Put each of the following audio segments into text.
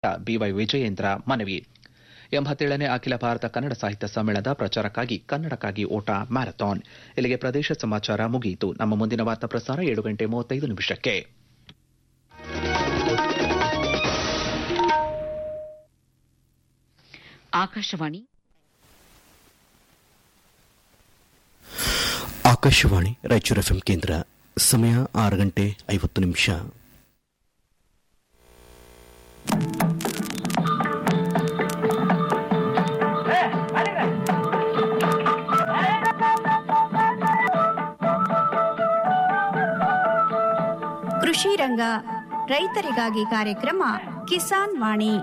B Y Vijayendra ಮನವಿ ಎಂಬತ್ತೇಳನೇ ಅಖಿಲ ಭಾರತ ಕನ್ನಡ ಸಾಹಿತ್ಯ ಸಮ್ಮೇಳನದ ಪ್ರಚಾರಕ್ಕಾಗಿ ಕನ್ನಡಕ್ಕಾಗಿ ಓಟ ಮ್ಯಾರಥಾನ್ ಇಲ್ಲಿಗೆ ಪ್ರದೇಶ ಸಮಾಚಾರ ಮುಗಿಯಿತು ನಮ್ಮ ಮುಂದಿನ ವಾರ್ತಾ ಪ್ರಸಾರ ಏಳು ಗಂಟೆ ಮೂವತ್ತೈದು ನಿಮಿಷಕ್ಕೆ ಆಕಾಶವಾಣಿ ಆಕಾಶವಾಣಿ ರಾಯಚೂರು ಎಫ್ಎಂ ಕೇಂದ್ರ ಸಮಯ ಆರು ಗಂಟೆ ಐವತ್ತು ನಿಮಿಷ ಕೃಷಿ ರಂಗ ರೈತರಿಗಾಗಿ ಕಾರ್ಯಕ್ರಮ ಕಿಸಾನ್ ವಾಣಿ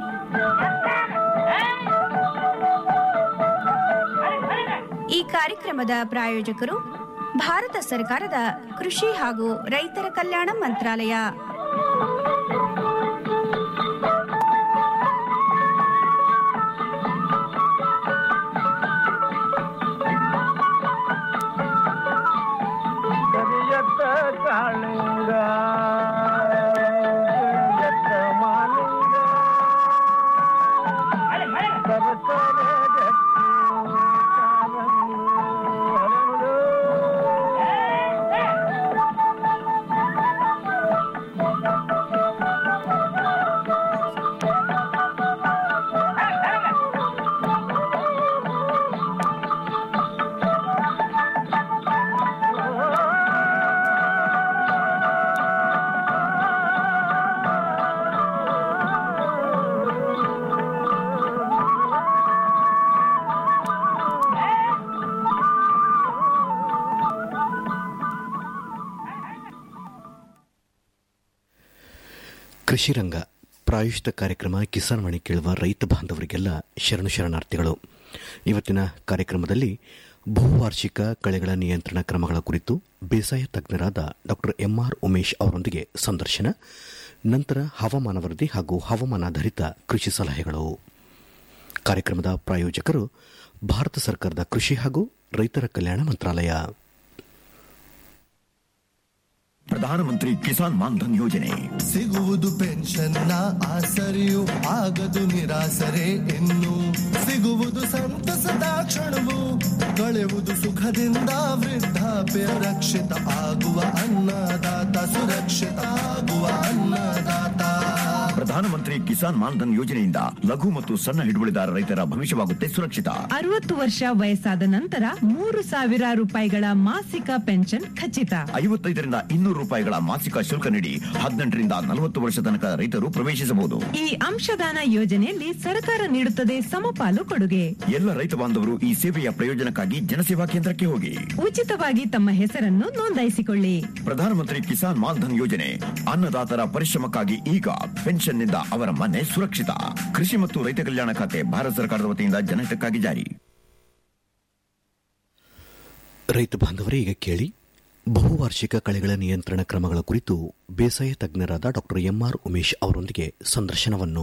ಈ ಕಾರ್ಯಕ್ರಮದ ಪ್ರಾಯೋಜಕರು ಭಾರತ ಸರ್ಕಾರದ ಕೃಷಿ ಹಾಗೂ ರೈತರ ಕಲ್ಯಾಣ ಮಂತ್ರಾಲಯ ಕರಿಯತ್ತ ಕಾಳಿಂಗ ಕರಿಯತ್ತ ಮಾಲಿಂಗ ಸರಸರ ಜಟ್ಟಿ ಕಾರಂಗಿ ಹರಳು. ಕೃಷಿ ರಂಗ ಪ್ರಾಯೋಜಿತ ಕಾರ್ಯಕ್ರಮ ಕಿಸಾನ್ ವಾಣಿ ಕೇಳುವ ರೈತ ಬಾಂಧವರಿಗೆಲ್ಲ ಶರಣು ಶರಣಾರ್ಥಿಗಳು ಇವತ್ತಿನ ಕಾರ್ಯಕ್ರಮದಲ್ಲಿ ಬಹುವಾರ್ಷಿಕ ಕಳೆಗಳ ನಿಯಂತ್ರಣ ಕ್ರಮಗಳ ಕುರಿತು ಬೇಸಾಯ ತಜ್ಞರಾದ ಡಾಕ್ಟರ್ ಎಂಆರ್ ಉಮೇಶ್ ಅವರೊಂದಿಗೆ ಸಂದರ್ಶನ ನಂತರ ಹವಾಮಾನ ವರದಿ ಹಾಗೂ ಹವಾಮಾನಾಧಾರಿತ ಕೃಷಿ ಸಲಹೆಗಳು ಕಾರ್ಯಕ್ರಮದ ಪ್ರಾಯೋಜಕರು ಭಾರತ ಸರ್ಕಾರದ ಕೃಷಿ ಹಾಗೂ ರೈತರ ಕಲ್ಯಾಣ ಮಂತ್ರಾಲಯ ಪ್ರಧಾನಮಂತ್ರಿ ಕಿಸಾನ್ ಮಾನ್ಧನ್ ಯೋಜನೆ ಸಿಗುವುದು ಪೆನ್ಷನ್ನ ಆಸರೆಯು ಆಗದು ನಿರಾಸರೆ ಇನ್ನು ಸಿಗುವುದು ಸಂತಸದ ಕ್ಷಣವು ಕಳೆಯುವುದು ಸುಖದಿಂದ ವೃದ್ಧಾಪ್ಯ ರಕ್ಷಿತ ಆಗುವ ಅನ್ನದಾತ ಸುರಕ್ಷಿತ ಆಗುವ ಅನ್ನದಾತ ಪ್ರಧಾನಮಂತ್ರಿ ಕಿಸಾನ್ ಮಾನ್ಧನ್ ಯೋಜನೆಯಿಂದ ಲಘು ಮತ್ತು ಸಣ್ಣ ಹಿಡುವಳಿದಾರ ರೈತರ ಭವಿಷ್ಯವಾಗುತ್ತೆ ಸುರಕ್ಷಿತ ಅರವತ್ತು ವರ್ಷ ವಯಸ್ಸಾದ ನಂತರ ಮೂರು ಸಾವಿರ ರೂಪಾಯಿಗಳ ಮಾಸಿಕ ಪೆನ್ಷನ್ ಖಚಿತ ಐವತ್ತೈದರಿಂದ ಇನ್ನೂರು ರೂಪಾಯಿಗಳ ಮಾಸಿಕ ಶುಲ್ಕ ನೀಡಿ ಹದಿನೆಂಟರಿಂದ ನಲವತ್ತು ವರ್ಷ ತನಕ ರೈತರು ಪ್ರವೇಶಿಸಬಹುದು ಈ ಅಂಶದಾನ ಯೋಜನೆಯಲ್ಲಿ ಸರ್ಕಾರ ನೀಡುತ್ತದೆ ಸಮಪಾಲು ಕೊಡುಗೆ ಎಲ್ಲ ರೈತ ಬಾಂಧವರು ಈ ಸೇವೆಯ ಪ್ರಯೋಜನಕ್ಕಾಗಿ ಜನಸೇವಾ ಕೇಂದ್ರಕ್ಕೆ ಹೋಗಿ ಉಚಿತವಾಗಿ ತಮ್ಮ ಹೆಸರನ್ನು ನೋಂದಾಯಿಸಿಕೊಳ್ಳಿ ಪ್ರಧಾನಮಂತ್ರಿ ಕಿಸಾನ್ ಮಾನ್ಧನ್ ಯೋಜನೆ ಅನ್ನದಾತರ ಪರಿಶ್ರಮಕ್ಕಾಗಿ ಈಗ ಪೆನ್ಷನ್ನಿಂದ ಅವರ ಮನೆ ಸುರಕ್ಷಿತ ಕೃಷಿ ಮತ್ತು ರೈತ ಕಲ್ಯಾಣ ಖಾತೆ ಭಾರತ ಸರ್ಕಾರದ ವತಿಯಿಂದ ಜನಹಿತಕ್ಕಾಗಿ ಜಾರಿ ರೈತ ಬಾಂಧವರೇ ಈಗ ಕೇಳಿ ಬಹುವಾರ್ಷಿಕ ಕಳೆಗಳ ನಿಯಂತ್ರಣ ಕ್ರಮಗಳ ಕುರಿತು ಬೇಸಾಯ ತಜ್ಞರಾದ ಡಾಕ್ಟರ್ ಎಂಆರ್ ಉಮೇಶ್ ಅವರೊಂದಿಗೆ ಸಂದರ್ಶನವನ್ನು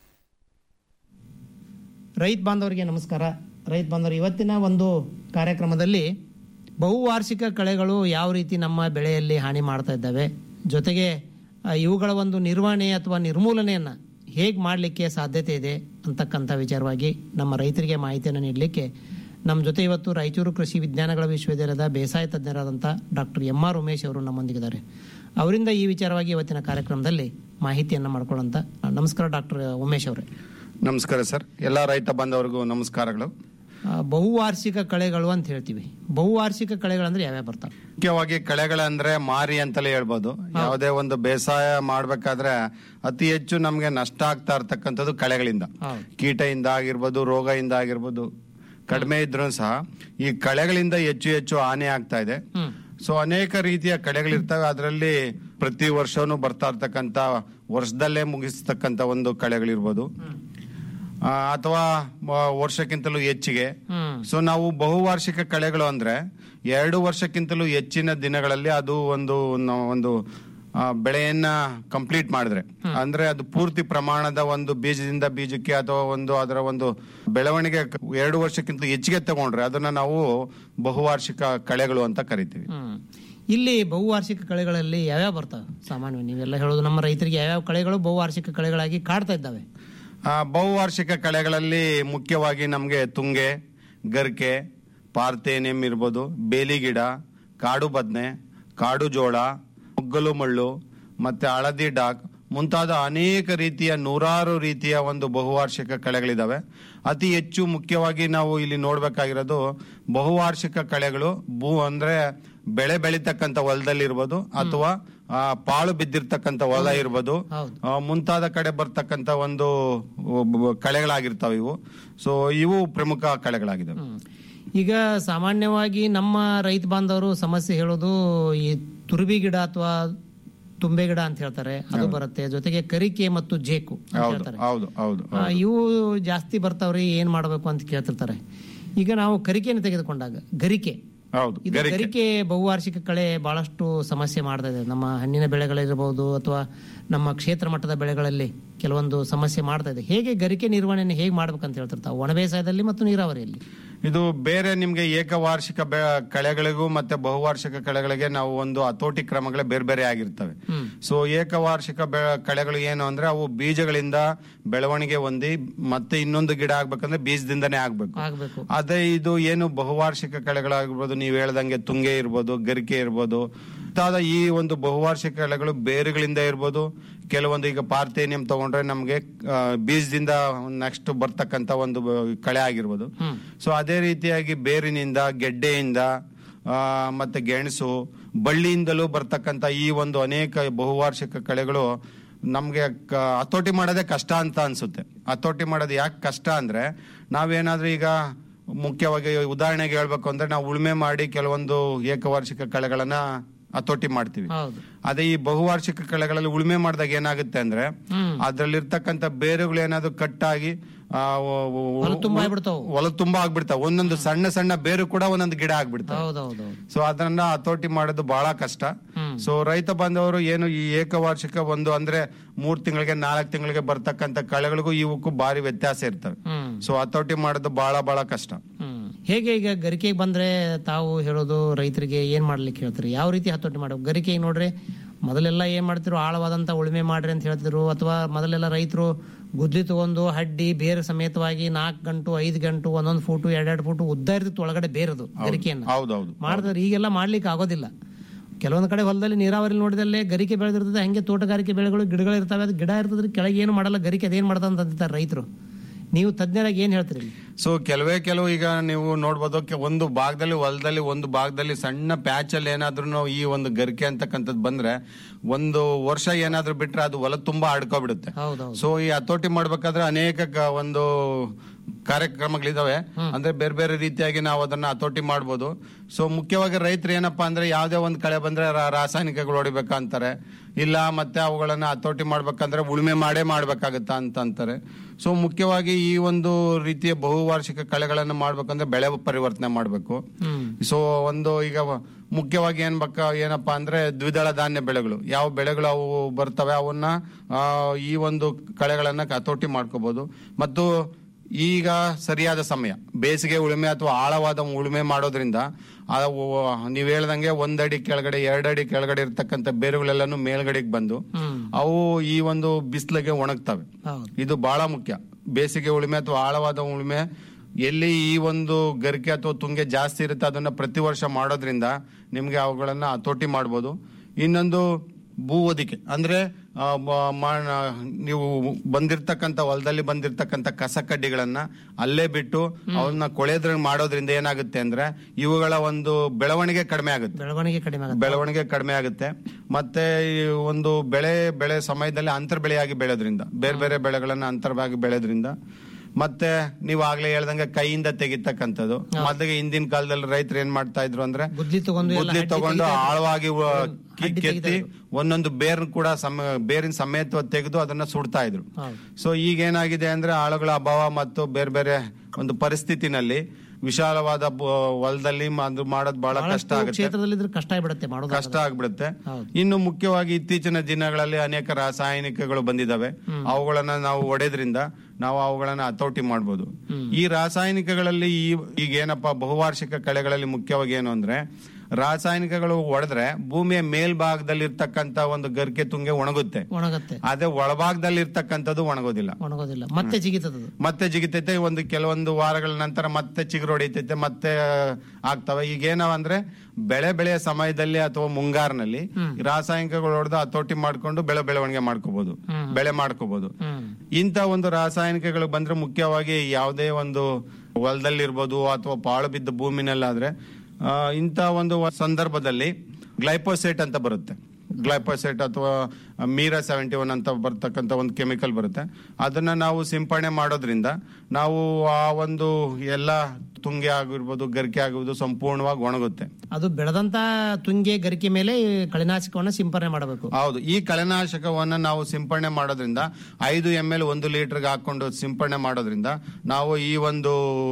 ರೈತ ಬಾಂಧವರಿಗೆ ನಮಸ್ಕಾರ ರೈತ ಬಾಂಧವರು ಇವತ್ತಿನ ಒಂದು ಕಾರ್ಯಕ್ರಮದಲ್ಲಿ ಬಹುವಾರ್ಷಿಕ ಕಳೆಗಳು ಯಾವ ರೀತಿ ನಮ್ಮ ಬೆಳೆಯಲ್ಲಿ ಹಾನಿ ಮಾಡ್ತಾ ಇದ್ದಾವೆ ಜೊತೆಗೆ ಆ, ಇವುಗಳ ಒಂದು ನಿರ್ವಹಣೆ ಅಥವಾ ನಿರ್ಮೂಲನೆಯನ್ನು ಹೇಗೆ ಮಾಡಲಿಕ್ಕೆ ಸಾಧ್ಯತೆ ಇದೆ ಅಂತಕ್ಕಂಥ ವಿಚಾರವಾಗಿ ನಮ್ಮ ರೈತರಿಗೆ ಮಾಹಿತಿಯನ್ನು ನೀಡಲಿಕ್ಕೆ ನಮ್ಮ ಜೊತೆ ಇವತ್ತು ರಾಯಚೂರು ಕೃಷಿ ವಿಜ್ಞಾನಗಳ ವಿಶ್ವವಿದ್ಯಾಲಯದ ಬೇಸಾಯ ತಜ್ಞರಾದಂಥ ಡಾಕ್ಟರ್ ಎಂ ಆರ್ ಉಮೇಶ್ ಅವರು ನಮ್ಮೊಂದಿಗಿದ್ದಾರೆ ಅವರಿಂದ ಈ ವಿಚಾರವಾಗಿ ಇವತ್ತಿನ ಕಾರ್ಯಕ್ರಮದಲ್ಲಿ ಮಾಹಿತಿಯನ್ನು ಮಾಡ್ಕೊಳ್ಳೋಂಥ ನಮಸ್ಕಾರ ಡಾಕ್ಟರ್ ಉಮೇಶ್ ಅವರೇ ನಮಸ್ಕಾರ ಸರ್ ಎಲ್ಲ ರೈತ ಬಾಂಧವರಿಗೂ ನಮಸ್ಕಾರಗಳು ಆ, ಬಹುವಾರ್ಷಿಕ ಕಳೆಗಳು ಅಂತ ಹೇಳ್ತೀವಿ ಬಹುವಾರ್ಷಿಕ ಕಳೆಗಳಂದ್ರೆ ಯಾವ್ಯಾವ ಬರ್ತಾವೆ ಮುಖ್ಯವಾಗಿ ಕಳೆಗಳಂದ್ರೆ ಮಾರಿ ಅಂತಲೇ ಹೇಳ್ಬೋದು ಯಾವುದೇ ಒಂದು ಬೇಸಾಯ ಮಾಡ್ಬೇಕಾದ್ರೆ ಅತಿ ಹೆಚ್ಚು ನಮ್ಗೆ ನಷ್ಟ ಆಗ್ತಾ ಇರ್ತಕ್ಕಂಥದ್ದು ಕಳೆಗಳಿಂದ ಹೌದು. ಕೀಟದಿಂದ ಆಗಿರ್ಬೋದು ರೋಗದಿಂದ ಆಗಿರ್ಬೋದು ಕಡಿಮೆ ಇದ್ರೂ ಸಹ ಈ ಕಳೆಗಳಿಂದ ಹೆಚ್ಚು ಹೆಚ್ಚು ಹಾನಿ ಆಗ್ತಾ ಇದೆ ಹ್ಮ್. ಸೊ ಅನೇಕ ರೀತಿಯ ಕಳೆಗಳಿರ್ತವೆ ಅದರಲ್ಲಿ ಪ್ರತಿ ವರ್ಷನೂ ಬರ್ತಾ ಇರ್ತಕ್ಕಂಥ ವರ್ಷದಲ್ಲೇ ಮುಗಿಸ್ತಕ್ಕಂಥ ಒಂದು ಕಳೆಗಳಿರ್ಬೋದು ಆ, ಅಥವಾ ವ- ವರ್ಷಕ್ಕಿಂತಲೂ ಹೆಚ್ಚಿಗೆ ಹ್ಮ್. ಸೊ ನಾವು ಬಹುವಾರ್ಷಿಕ ಕಳೆಗಳು ಅಂದ್ರೆ ಎರಡು ವರ್ಷಕ್ಕಿಂತಲೂ ಹೆಚ್ಚಿನ ದಿನಗಳಲ್ಲಿ ಅದು ಒಂದು ನ- ಒಂದು ಆ, ಬೆಳೆಯನ್ನ ಕಂಪ್ಲೀಟ್ ಮಾಡಿದ್ರೆ ಅಂದ್ರೆ ಅದು ಪೂರ್ತಿ ಪ್ರಮಾಣದ ಒಂದು ಬೀಜದಿಂದ ಬೀಜಕ್ಕೆ ಅಥವಾ ಒಂದು ಅದರ ಒಂದು ಬೆಳವಣಿಗೆ ಕ- ಎರಡು ವರ್ಷಕ್ಕಿಂತ ಹೆಚ್ಚಿಗೆ ತಗೊಂಡ್ರೆ ಅದನ್ನ ನಾವು ಬಹುವಾರ್ಷಿಕ ಕಳೆಗಳು ಅಂತ ಕರಿತೀವಿ ಹ್ಮ್. ಇಲ್ಲಿ ಬಹುವಾರ್ಷಿಕ ಕಳೆಗಳಲ್ಲಿ ಯಾವ್ಯಾವ ಬರ್ತವೆ ಸಾಮಾನ್ಯ ನೀವೆಲ್ಲ ಹೇಳೋದು ನಮ್ಮ ರೈತರಿಗೆ ಯಾವ್ಯಾವ ಕಳೆಗಳು ಬಹುವಾರ್ಷಿಕ ಕಳೆಗಳಾಗಿ ಕಾಡ್ತಾ ಇದ್ದಾವೆ ಆ, ಬಹುವಾರ್ಷಿಕ ಕಳೆಗಳಲ್ಲಿ ಮುಖ್ಯವಾಗಿ ನಮಗೆ ತುಂಗೆ ಗರ್ಕೆ ಪಾರ್ಥೇನಿಯಂ ಇರ್ಬೋದು ಬೇಲಿ ಗಿಡ ಕಾಡು ಬದನೆ ಕಾಡು ಜೋಳ ಮುಗ್ಗಲು ಮಳ್ಳು ಮತ್ತೆ ಹಳದಿ ಡಾಕ್ ಮುಂತಾದ ಅನೇಕ ರೀತಿಯ ನೂರಾರು ರೀತಿಯ ಒಂದು ಬಹುವಾರ್ಷಿಕ ಕಳೆಗಳಿದಾವೆ ಅತಿ ಹೆಚ್ಚು ಮುಖ್ಯವಾಗಿ ನಾವು ಇಲ್ಲಿ ನೋಡ್ಬೇಕಾಗಿರೋದು ಬಹುವಾರ್ಷಿಕ ಕಳೆಗಳು ಭೂ ಅಂದ್ರೆ ಬೆಳೆ ಬೆಳಿತಕ್ಕಂಥ ಹೊಲದಲ್ಲಿರ್ಬೋದು ಅಥವಾ ಆ, ಪಾಳು ಬಿದ್ದಿರ್ತಕ್ಕಂಥ ಹೊಲ ಇರ್ಬೋದು ಆ, ಮುಂತಾದ ಕಡೆ ಬರ್ತಕ್ಕಂಥ ಒಂದು ಒಬ್ಬ- ಕಳೆಗಳಾಗಿರ್ತಾವೆ ಇವು ಸೊ ಇವು ಪ್ರಮುಖ ಕಳೆಗಳಾಗಿದ್ದಾವೆ ಈಗ ಸಾಮಾನ್ಯವಾಗಿ ನಮ್ಮ ರೈತ ಬಾಂಧವರು ಸಮಸ್ಯೆ ಹೇಳೋದು ಈ ತುರುಬಿ ಗಿಡ ಅಥವಾ ತುಂಬೆ ಗಿಡ ಅಂತ ಹೇಳ್ತಾರೆ ಅದು ಬರುತ್ತೆ ಜೊತೆಗೆ ಕರಿಕೆ ಮತ್ತು ಜೇಕು ಅಂತ ಹೌದು ಹೇಳ್ತಾರೆ ಹೌದು ಹೌದು ಆ, ಇವು ಜಾಸ್ತಿ ಬರ್ತಾವ್ರಿ ಏನ್ ಮಾಡ್ಬೇಕು ಅಂತ ಕೇಳ್ತಿರ್ತಾರೆ ಈಗ ನಾವು ಕರಿಕೆಯನ್ನು ತೆಗೆದುಕೊಂಡಾಗ ಗರಿಕೆ ಹೌದು ಇದು ಗರಿಕೆ. ಗರಿಕೆ ಬಹುವಾರ್ಷಿಕ ಕಳೆ ಬಹಳಷ್ಟು ಸಮಸ್ಯೆ ಮಾಡ್ತಾ ಇದೆ ನಮ್ಮ ಹಣ್ಣಿನ ಬೆಳೆಗಳಿರಬಹುದು ಅಥವಾ ನಮ್ಮ ಕ್ಷೇತ್ರ ಮಟ್ಟದ ಬೆಳೆಗಳಲ್ಲಿ ಕೆಲವೊಂದು ಸಮಸ್ಯೆ ಮಾಡ್ತಾ ಇದೆ ಹೇಗೆ ಗರಿಕೆ ನಿರ್ವಹಣೆಯನ್ನು ಹೇಗೆ ಮಾಡ್ಬೇಕಂತ ಹೇಳ್ತಿರ್ತಾವೆ ಒಣ ಬೇಸಾಯದಲ್ಲಿ ಮತ್ತು ನೀರಾವರಿಯಲ್ಲಿ ಇದು ಬೇರೆ ನಿಮ್ಗೆ ಏಕವಾರ್ಷಿಕ ಬೆ- ಕಳೆಗಳಿಗೂ ಮತ್ತೆ ಬಹುವಾರ್ಷಿಕ ಕಳೆಗಳಿಗೆ ನಾವು ಒಂದು ಹತೋಟಿ ಕ್ರಮಗಳೇ ಬೇರೆ ಬೇರೆ ಆಗಿರ್ತವೆ ಸೊ ಏಕವಾರ್ಷಿಕ ಬೆ- ಕಳೆಗಳು ಏನು ಅಂದ್ರೆ ಅವು ಬೀಜಗಳಿಂದ ಬೆಳವಣಿಗೆ ಹೊಂದಿ ಮತ್ತೆ ಇನ್ನೊಂದು ಗಿಡ ಆಗ್ಬೇಕಂದ್ರೆ ಬೀಜದಿಂದನೇ ಆಗ್ಬೇಕು ಆಗ್ಬೇಕು ಅದೇ ಇದು ಏನು ಬಹುವಾರ್ಷಿಕ ಕಳೆಗಳಾಗಿರ್ಬೋದು ನೀವು ಹೇಳ್ದಂಗೆ ತುಂಗೆ ಇರ್ಬೋದು ಗರಿಕೆ ಇರ್ಬೋದು ಮುಂತಾದ ಈ ಒಂದು ಬಹುವಾರ್ಷಿಕ ಕಳೆಗಳು ಬೇರುಗಳಿಂದ ಇರ್ಬೋದು ಕೆಲವೊಂದು ಈಗ ಪಾರ್ಥೇನಿಯಂ ತಗೊಂಡ್ರೆ ನಮಗೆ ಆ, ಬೀಜದಿಂದ ನೆಕ್ಸ್ಟ್ ಬರ್ತಕ್ಕಂತ ಒಂದು ಬ- ಕಳೆ ಆಗಿರ್ಬೋದು ಸೊ ಅದೇ ರೀತಿಯಾಗಿ ಬೇರಿನಿಂದ ಗೆಡ್ಡೆಯಿಂದ ಆ, ಮತ್ತೆ ಗೆಣಸು ಬಳ್ಳಿಯಿಂದಲೂ ಬರ್ತಕ್ಕಂತ ಈ ಒಂದು ಅನೇಕ ಬಹುವಾರ್ಷಿಕ ಕಳೆಗಳು ನಮ್ಗೆ ಕ- ಹತೋಟಿ ಮಾಡೋದೇ ಕಷ್ಟ ಅಂತ ಅನ್ಸುತ್ತೆ ಹತೋಟಿ ಮಾಡೋದು ಯಾಕೆ ಕಷ್ಟ ಅಂದ್ರೆ ನಾವೇನಾದ್ರೂ ಈಗ ಮುಖ್ಯವಾಗಿ ಉದಾಹರಣೆಗೆ ಹೇಳ್ಬೇಕು ಅಂದ್ರೆ ನಾವು ಉಳುಮೆ ಮಾಡಿ ಕೆಲವೊಂದು ಏಕವಾರ್ಷಿಕ ಕಳೆಗಳನ್ನ ಹತೋಟಿ ಮಾಡ್ತೀವಿ ಹೌದು ಅದೇ ಈ ಬಹುವಾರ್ಷಿಕ ಕಳೆಗಳಲ್ಲಿ ಉಳುಮೆ ಮಾಡಿದಾಗ ಏನಾಗುತ್ತೆ ಅಂದ್ರೆ ಅದ್ರಲ್ಲಿರ್ತಕ್ಕಂಥ ಬೇರುಗಳು ಏನಾದ್ರು ಕಟ್ಟಾಗಿ ಆ, ಒ- ಒ- ಹೊಲ ತುಂಬಾ ಆಗ್ಬಿಡ್ತಾವು. ಹೊಲ ತುಂಬಾ ಆಗ್ಬಿಡ್ತಾವ ಒಂದೊಂದು ಸಣ್ಣ ಸಣ್ಣ ಬೇರು ಕೂಡ ಒಂದೊಂದು ಗಿಡ ಆಗ್ಬಿಡ್ತಾವ ಹೌದೌದು ಸೊ ಅದನ್ನ ಹತೋಟಿ ಮಾಡೋದು ಬಹಳ ಕಷ್ಟ ಸೊ ರೈತ ಬಾಂಧವರು ಏನು ಈ ಏಕವಾರ್ಷಿಕ ಒಂದು ಅಂದ್ರೆ ಮೂರ್ ತಿಂಗಳಿಗೆ ನಾಲ್ಕು ತಿಂಗಳಿಗೆ ಬರ್ತಕ್ಕಂಥ ಕಳೆಗಳಿಗೂ ಇವಕ್ಕೂ ಭಾರಿ ವ್ಯತ್ಯಾಸ ಇರ್ತವೆ ಹ್ಮ್ ಸೊ ಹತೋಟಿ ಮಾಡೋದು ಬಹಳ ಬಹಳ ಕಷ್ಟ ಹ್ಮ್ ಹೇಗೆ ಈಗ ಗರಿಕೆಗೆ ಬಂದ್ರೆ ತಾವು ಹೇಳೋದು ರೈತರಿಗೆ ಏನ್ ಮಾಡ್ಲಿಕ್ಕೆ ಹೇಳ್ತೀರಿ ಯಾವ ರೀತಿ ಹತೋಟಿ ಮಾಡ್ಬೇಕು ಗರಿಕೆಗೆ ನೋಡ್ರಿ ಮೊದಲೆಲ್ಲ ಏನ್ ಮಾಡ್ತಿರು ಆಳವಾದಂತ ಉಳುಮೆ ಮಾಡ್ರಿ ಅಂತ ಹೇಳ್ತಿದ್ರು ಅಥವಾ ಮೊದಲೆಲ್ಲ ರೈತರು ಗುದ್ಲಿ ತಗೊಂಡು ಹಡ್ಡಿ ಬೇರೆ ಸಮೇತವಾಗಿ ನಾಲ್ಕು ಗಂಟು ಐದು ಗಂಟು ಒಂದೊಂದು ಫೂಟು ಎರಡೆರಡು ಫೂಟು ಉದ್ದ ಇರ್ತಿತ್ತು ಒಳಗಡೆ ಬೇರದು ಗರಿಕೆಯನ್ನ ಹೌದೌದು ಮಾಡಿದ್ರೆ ಈಗೆಲ್ಲ ಮಾಡ್ಲಿಕ್ಕೆ ಆಗೋದಿಲ್ಲ ಕೆಲವೊಂದು ಕಡೆ ಹೊಲದಲ್ಲಿ ನೀರಾವರಿ ನೋಡಿದಲ್ಲೇ ಗರಿಕೆ ಬೆಳೆದಿರ್ತದೆ ಹಂಗೆ ತೋಟಗಾರಿಕೆ ಬೆಳೆಗಳು ಗಿಡಗಳು ಇರ್ತವೆ ಅದು ಗಿಡ ಇರ್ತದ್ರೆ ಕೆಳಗೆ ಏನು ಮಾಡಲ್ಲ ಗರಿಕೆ ಅದೇನು ಮಾಡ್ದ ಅಂತ ಅಂತಾರೆ ರೈತರು ನೀವು ತಜ್ಞರಾಗಿ ಏನ್ ಹೇಳ್ತೀರಿ ಇಲ್ಲಿ? ಸೊ ಕೆಲವೇ ಕೆಲವು ಈಗ ನೀವು ನೋಡ್ಬೋದು ಕೆ- ಒಂದು ಭಾಗದಲ್ಲಿ ಹೊಲದಲ್ಲಿ ಒಂದು ಭಾಗದಲ್ಲಿ ಸಣ್ಣ ಪ್ಯಾಚ್ ಅಲ್ಲಿ ಏನಾದ್ರೂ ಈ ಒಂದು ಗರಿಕೆ ಅಂತಕ್ಕಂಥದ್ದು ಬಂದ್ರೆ ಒಂದು ವರ್ಷ ಏನಾದ್ರೂ ಬಿಟ್ರೆ ಅದು ಹೊಲ ತುಂಬಾ ಆಡ್ಕೊಬಿಡುತ್ತೆ ಹೌದೌದು ಸೊ ಈ ಹತೋಟಿ ಮಾಡ್ಬೇಕಾದ್ರೆ ಅನೇಕ ಕ- ಒಂದು ಕಾರ್ಯಕ್ರಮಗಳಿದಾವೆ ಅಂದ್ರೆ ಬೇರೆ ಬೇರೆ ರೀತಿಯಾಗಿ ನಾವು ಅದನ್ನ ಹತೋಟಿ ಮಾಡ್ಬೋದು ಸೊ ಮುಖ್ಯವಾಗಿ ರೈತರು ಏನಪ್ಪಾ ಅಂದ್ರೆ ಯಾವ್ದೇ ಒಂದು ಕಳೆ ಬಂದ್ರೆ ರಾ- ರಾಸಾಯನಿಕಗಳು ಹೊಡಿಬೇಕಂತಾರೆ ಇಲ್ಲ ಮತ್ತೆ ಅವುಗಳನ್ನ ಹತೋಟಿ ಮಾಡ್ಬೇಕಂದ್ರೆ ಉಳುಮೆ ಮಾಡೇ ಮಾಡ್ಬೇಕಾಗತ್ತಾ ಅಂತ ಅಂತಾರೆ ಸೊ ಮುಖ್ಯವಾಗಿ ಈ ಒಂದು ರೀತಿಯ ಬಹುವಾರ್ಷಿಕ ಕಳೆಗಳನ್ನ ಮಾಡ್ಬೇಕಂದ್ರೆ ಬೆಳೆ ಪರಿವರ್ತನೆ ಮಾಡ್ಬೇಕು ಸೊ ಒಂದು ಈಗ ಮುಖ್ಯವಾಗಿ ಏನ್ ಬೇಕ ಏನಪ್ಪಾ ಅಂದ್ರೆ ದ್ವಿದಳ ಧಾನ್ಯ ಬೆಳೆಗಳು ಯಾವ ಬೆಳೆಗಳು ಅವು ಬರ್ತವೆ ಅವನ್ನ ಆ, ಈ ಒಂದು ಕಳೆಗಳನ್ನ ಹತೋಟಿ ಮಾಡ್ಕೋಬಹುದು ಮತ್ತು ಈಗ ಸರಿಯಾದ ಸಮಯ ಬೇಸಿಗೆ ಉಳುಮೆ ಅಥವಾ ಆಳವಾದ ಉಳುಮೆ ಮಾಡೋದ್ರಿಂದ ಆ ಒ- ನೀವ್ ಹೇಳ್ದಂಗೆ ಒಂದಡಿ ಕೆಳಗಡೆ ಎರಡಡಿ ಕೆಳಗಡೆ ಇರ್ತಕ್ಕಂಥ ಬೇರುಗಳೆಲ್ಲಾನು ಮೇಲ್ಗಡೆಗೆ ಬಂದು ಅವು ಈ ಒಂದು ಬಿಸಿಲಿಗೆ ಒಣಗ್ತವೆ ಹೌದು ಇದು ಬಹಳ ಮುಖ್ಯ ಬೇಸಿಗೆ ಉಳುಮೆ ಅಥವಾ ಆಳವಾದ ಉಳುಮೆ ಎಲ್ಲಿ ಈ ಒಂದು ಗರಿಕೆ ಅಥವಾ ತುಂಗೆ ಜಾಸ್ತಿ ಇರುತ್ತೆ ಅದನ್ನ ಪ್ರತಿ ವರ್ಷ ಮಾಡೋದ್ರಿಂದ ನಿಮ್ಗೆ ಅವುಗಳನ್ನ ಹತೋಟಿ ಮಾಡ್ಬೋದು ಇನ್ನೊಂದು ಭೂ ಹೊದಿಕೆ ಅಂದ್ರೆ ಆ, ಮ- ಮ- ನೀವು ಬಂದಿರ್ತಕ್ಕಂಥ ಹೊಲದಲ್ಲಿ ಬಂದಿರ್ತಕ್ಕಂಥ ಕಸ ಕಡ್ಡಿಗಳನ್ನ ಅಲ್ಲೇ ಬಿಟ್ಟು ಅವನ್ನ ಕೊಳೆದ್ರ ಮಾಡೋದ್ರಿಂದ ಏನಾಗುತ್ತೆ ಅಂದ್ರೆ ಇವುಗಳ ಒಂದು ಬೆಳವಣಿಗೆ ಕಡಿಮೆ ಆಗುತ್ತೆ ಬೆಳವಣಿಗೆ ಕಡಿಮೆ ಆಗುತ್ತೆ ಬೆಳವಣಿಗೆ ಕಡಿಮೆ ಆಗುತ್ತೆ ಮತ್ತೆ ಈ ಒಂದು ಬೆಳೆ ಬೆಳೆ ಸಮಯದಲ್ಲಿ ಅಂತರ್ ಬೆಳೆಯಾಗಿ ಬೆಳೆಯೋದ್ರಿಂದ ಬೇರೆ ಬೇರೆ ಬೆಳೆಗಳನ್ನ ಅಂತರವಾಗಿ ಬೆಳೆಯೋದ್ರಿಂದ ಮತ್ತೆ ನೀವು ಆಗ್ಲೇ ಹೇಳ್ದಂಗೆ ಕೈಯಿಂದ ತೆಗಿತಕ್ಕಂಥದ್ದು ಮೊದಲಿಗೆ ಹಿಂದಿನ ಕಾಲದಲ್ಲಿ ರೈತರು ಏನ್ ಮಾಡ್ತಾ ಇದ್ರು ಅಂದ್ರೆ ಗುದ್ಲಿ ತಗೊಂಡು ಎಲ್ಲ ಗುದ್ಲಿ ಹಡ್ಡಿ ತಗೊಂಡು ತೆಗಿತಾ ಇದ್ರು. ಆಳವಾಗಿ ಉ- ಕಿ- ಹಡ್ಡಿ ಕೆತ್ತಿ ತೆಗಿತಾ ಒಂದೊಂದು ಬೇರ್ ಕೂಡ ಸಮ ಬೇರಿನ ಸಮೇತ ತೆಗೆದು ಅದನ್ನ ಸುಡ್ತಾ ಇದ್ರು ಹೌದು ಸೊ ಈಗ ಏನಾಗಿದೆ ಅಂದ್ರೆ ಆಳುಗಳ ಅಭಾವ ಮತ್ತು ಬೇರೆ ಬೇರೆ ಒಂದು ಪರಿಸ್ಥಿತಿನಲ್ಲಿ ವಿಶಾಲವಾದ ಬ- ಹೊಲದಲ್ಲಿ ಮ- ಅದು ಮಾಡೋದು ಬಹಳ ಕಷ್ಟ ಬಹಳಷ್ಟು ಆಗುತ್ತೆ ಕ್ಷೇತ್ರದಲ್ಲಿ ಇದ್ರೆ ಕಷ್ಟ ಆಗ್ಬಿಡುತ್ತೆ ಮಾಡೋದು ಕಷ್ಟ ಆಗ್ಬಿಡುತ್ತೆ ಹೌದು. ಇನ್ನು ಮುಖ್ಯವಾಗಿ ಇತ್ತೀಚಿನ ದಿನಗಳಲ್ಲಿ ಅನೇಕ ರಾಸಾಯನಿಕಗಳು ಬಂದಿದಾವೆ ಅವುಗಳನ್ನ ನಾವು ಒಡೆದ್ರಿಂದ ನಾವು ಅವುಗಳನ್ನ ಹತೋಟಿ ಮಾಡ್ಬೋದು ಈ ರಾಸಾಯನಿಕಗಳಲ್ಲಿ ಈ ಈಗ ಏನಪ್ಪಾ ಬಹುವಾರ್ಷಿಕ ಕಳೆಗಳಲ್ಲಿ ಮುಖ್ಯವಾಗಿ ಏನು ಅಂದ್ರೆ ರಾಸಾಯನಿಕಗಳು ಹೊಡೆದ್ರೆ ಭೂಮಿಯ ಮೇಲ್ಭಾಗದಲ್ಲಿ ಇರ್ತಕ್ಕಂತ ಒಂದು ಗರಿಕೆ ತುಂಗೆ ಒಣಗುತ್ತೆ ಒಣಗತ್ತೆ ಅದೇ ಒಳಭಾಗದಲ್ಲಿ ಇರ್ತಕ್ಕಂಥದ್ದು ಒಣಗೋದಿಲ್ಲ ಒಣಗೋದಿಲ್ಲ ಮತ್ತೆ ಜಿಗಿತದ ಮತ್ತೆ ಜಿಗಿತೈತೆ ಒಂದು ಕೆಲವೊಂದು ವಾರಗಳ ನಂತರ ಮತ್ತೆ ಚಿಗುರು ಹೊಡಿತೈತೆ ಮತ್ತೆ ಆಗ್ತವೆ ಈಗ ಏನವಂದ್ರೆ ಬೆಳೆ ಬೆಳೆಯ ಸಮಯದಲ್ಲಿ ಅಥವಾ ಮುಂಗಾರಿನಲ್ಲಿ ರಾಸಾಯನಿಕಗಳು ಹೊಡೆದು ಹತೋಟಿ ಮಾಡ್ಕೊಂಡು ಬೆಳೆ ಬೆಳವಣಿಗೆ ಮಾಡ್ಕೋಬಹುದು ಬೆಳೆ ಮಾಡ್ಕೋಬಹುದು ಇಂಥ ಒಂದು ರಾಸಾಯನಿಕಗಳು ಬಂದ್ರೆ ಮುಖ್ಯವಾಗಿ ಯಾವುದೇ ಒಂದು ಹೊಲದಲ್ಲಿರ್ಬೋದು ಅಥವಾ ಪಾಳು ಬಿದ್ದ ಭೂಮಿನಲ್ಲಾದ್ರೆ ಆ, ಇಂಥ ಒಂದು ಸಂದರ್ಭದಲ್ಲಿ ಗ್ಲೈಪೋಸೇಟ್ ಅಂತ ಬರುತ್ತೆ ಗ್ಲೈಪೋಸೇಟ್ ಅಥವಾ ಮೀರಾ ಸೆವೆಂಟಿ ಒನ್ ಅಂತ ಬರ್ತಕ್ಕಂಥ ಒಂದು ಕೆಮಿಕಲ್ ಬರುತ್ತೆ ಅದನ್ನ ನಾವು ಸಿಂಪಡಣೆ ಮಾಡೋದ್ರಿಂದ ನಾವು ಆ ಒಂದು ಎಲ್ಲ ತುಂಗೆ ಆಗಿರ್ಬೋದು ಗರಿಕೆ ಆಗಿರ್ಬೋದು ಸಂಪೂರ್ಣವಾಗಿ ಒಣಗುತ್ತೆ ಅದು ಬೆಳೆದಂತ ತುಂಗೆ ಗರಿಕೆ ಮೇಲೆ ಈ ಕಳೆನಾಶಕವನ್ನ ಸಿಂಪರಣೆ ಮಾಡಬೇಕು ಹೌದು ಈ ಕಳೆನಾಶಕವನ್ನ ನಾವು ಸಿಂಪಡಣೆ ಮಾಡೋದ್ರಿಂದ ಐದು ಎಂ ಎಲ್ ಒಂದು ಲೀಟರ್ಗೆ ಹಾಕೊಂಡು ಸಿಂಪಡಣೆ ಮಾಡೋದ್ರಿಂದ ನಾವು ಈ ಒಂದು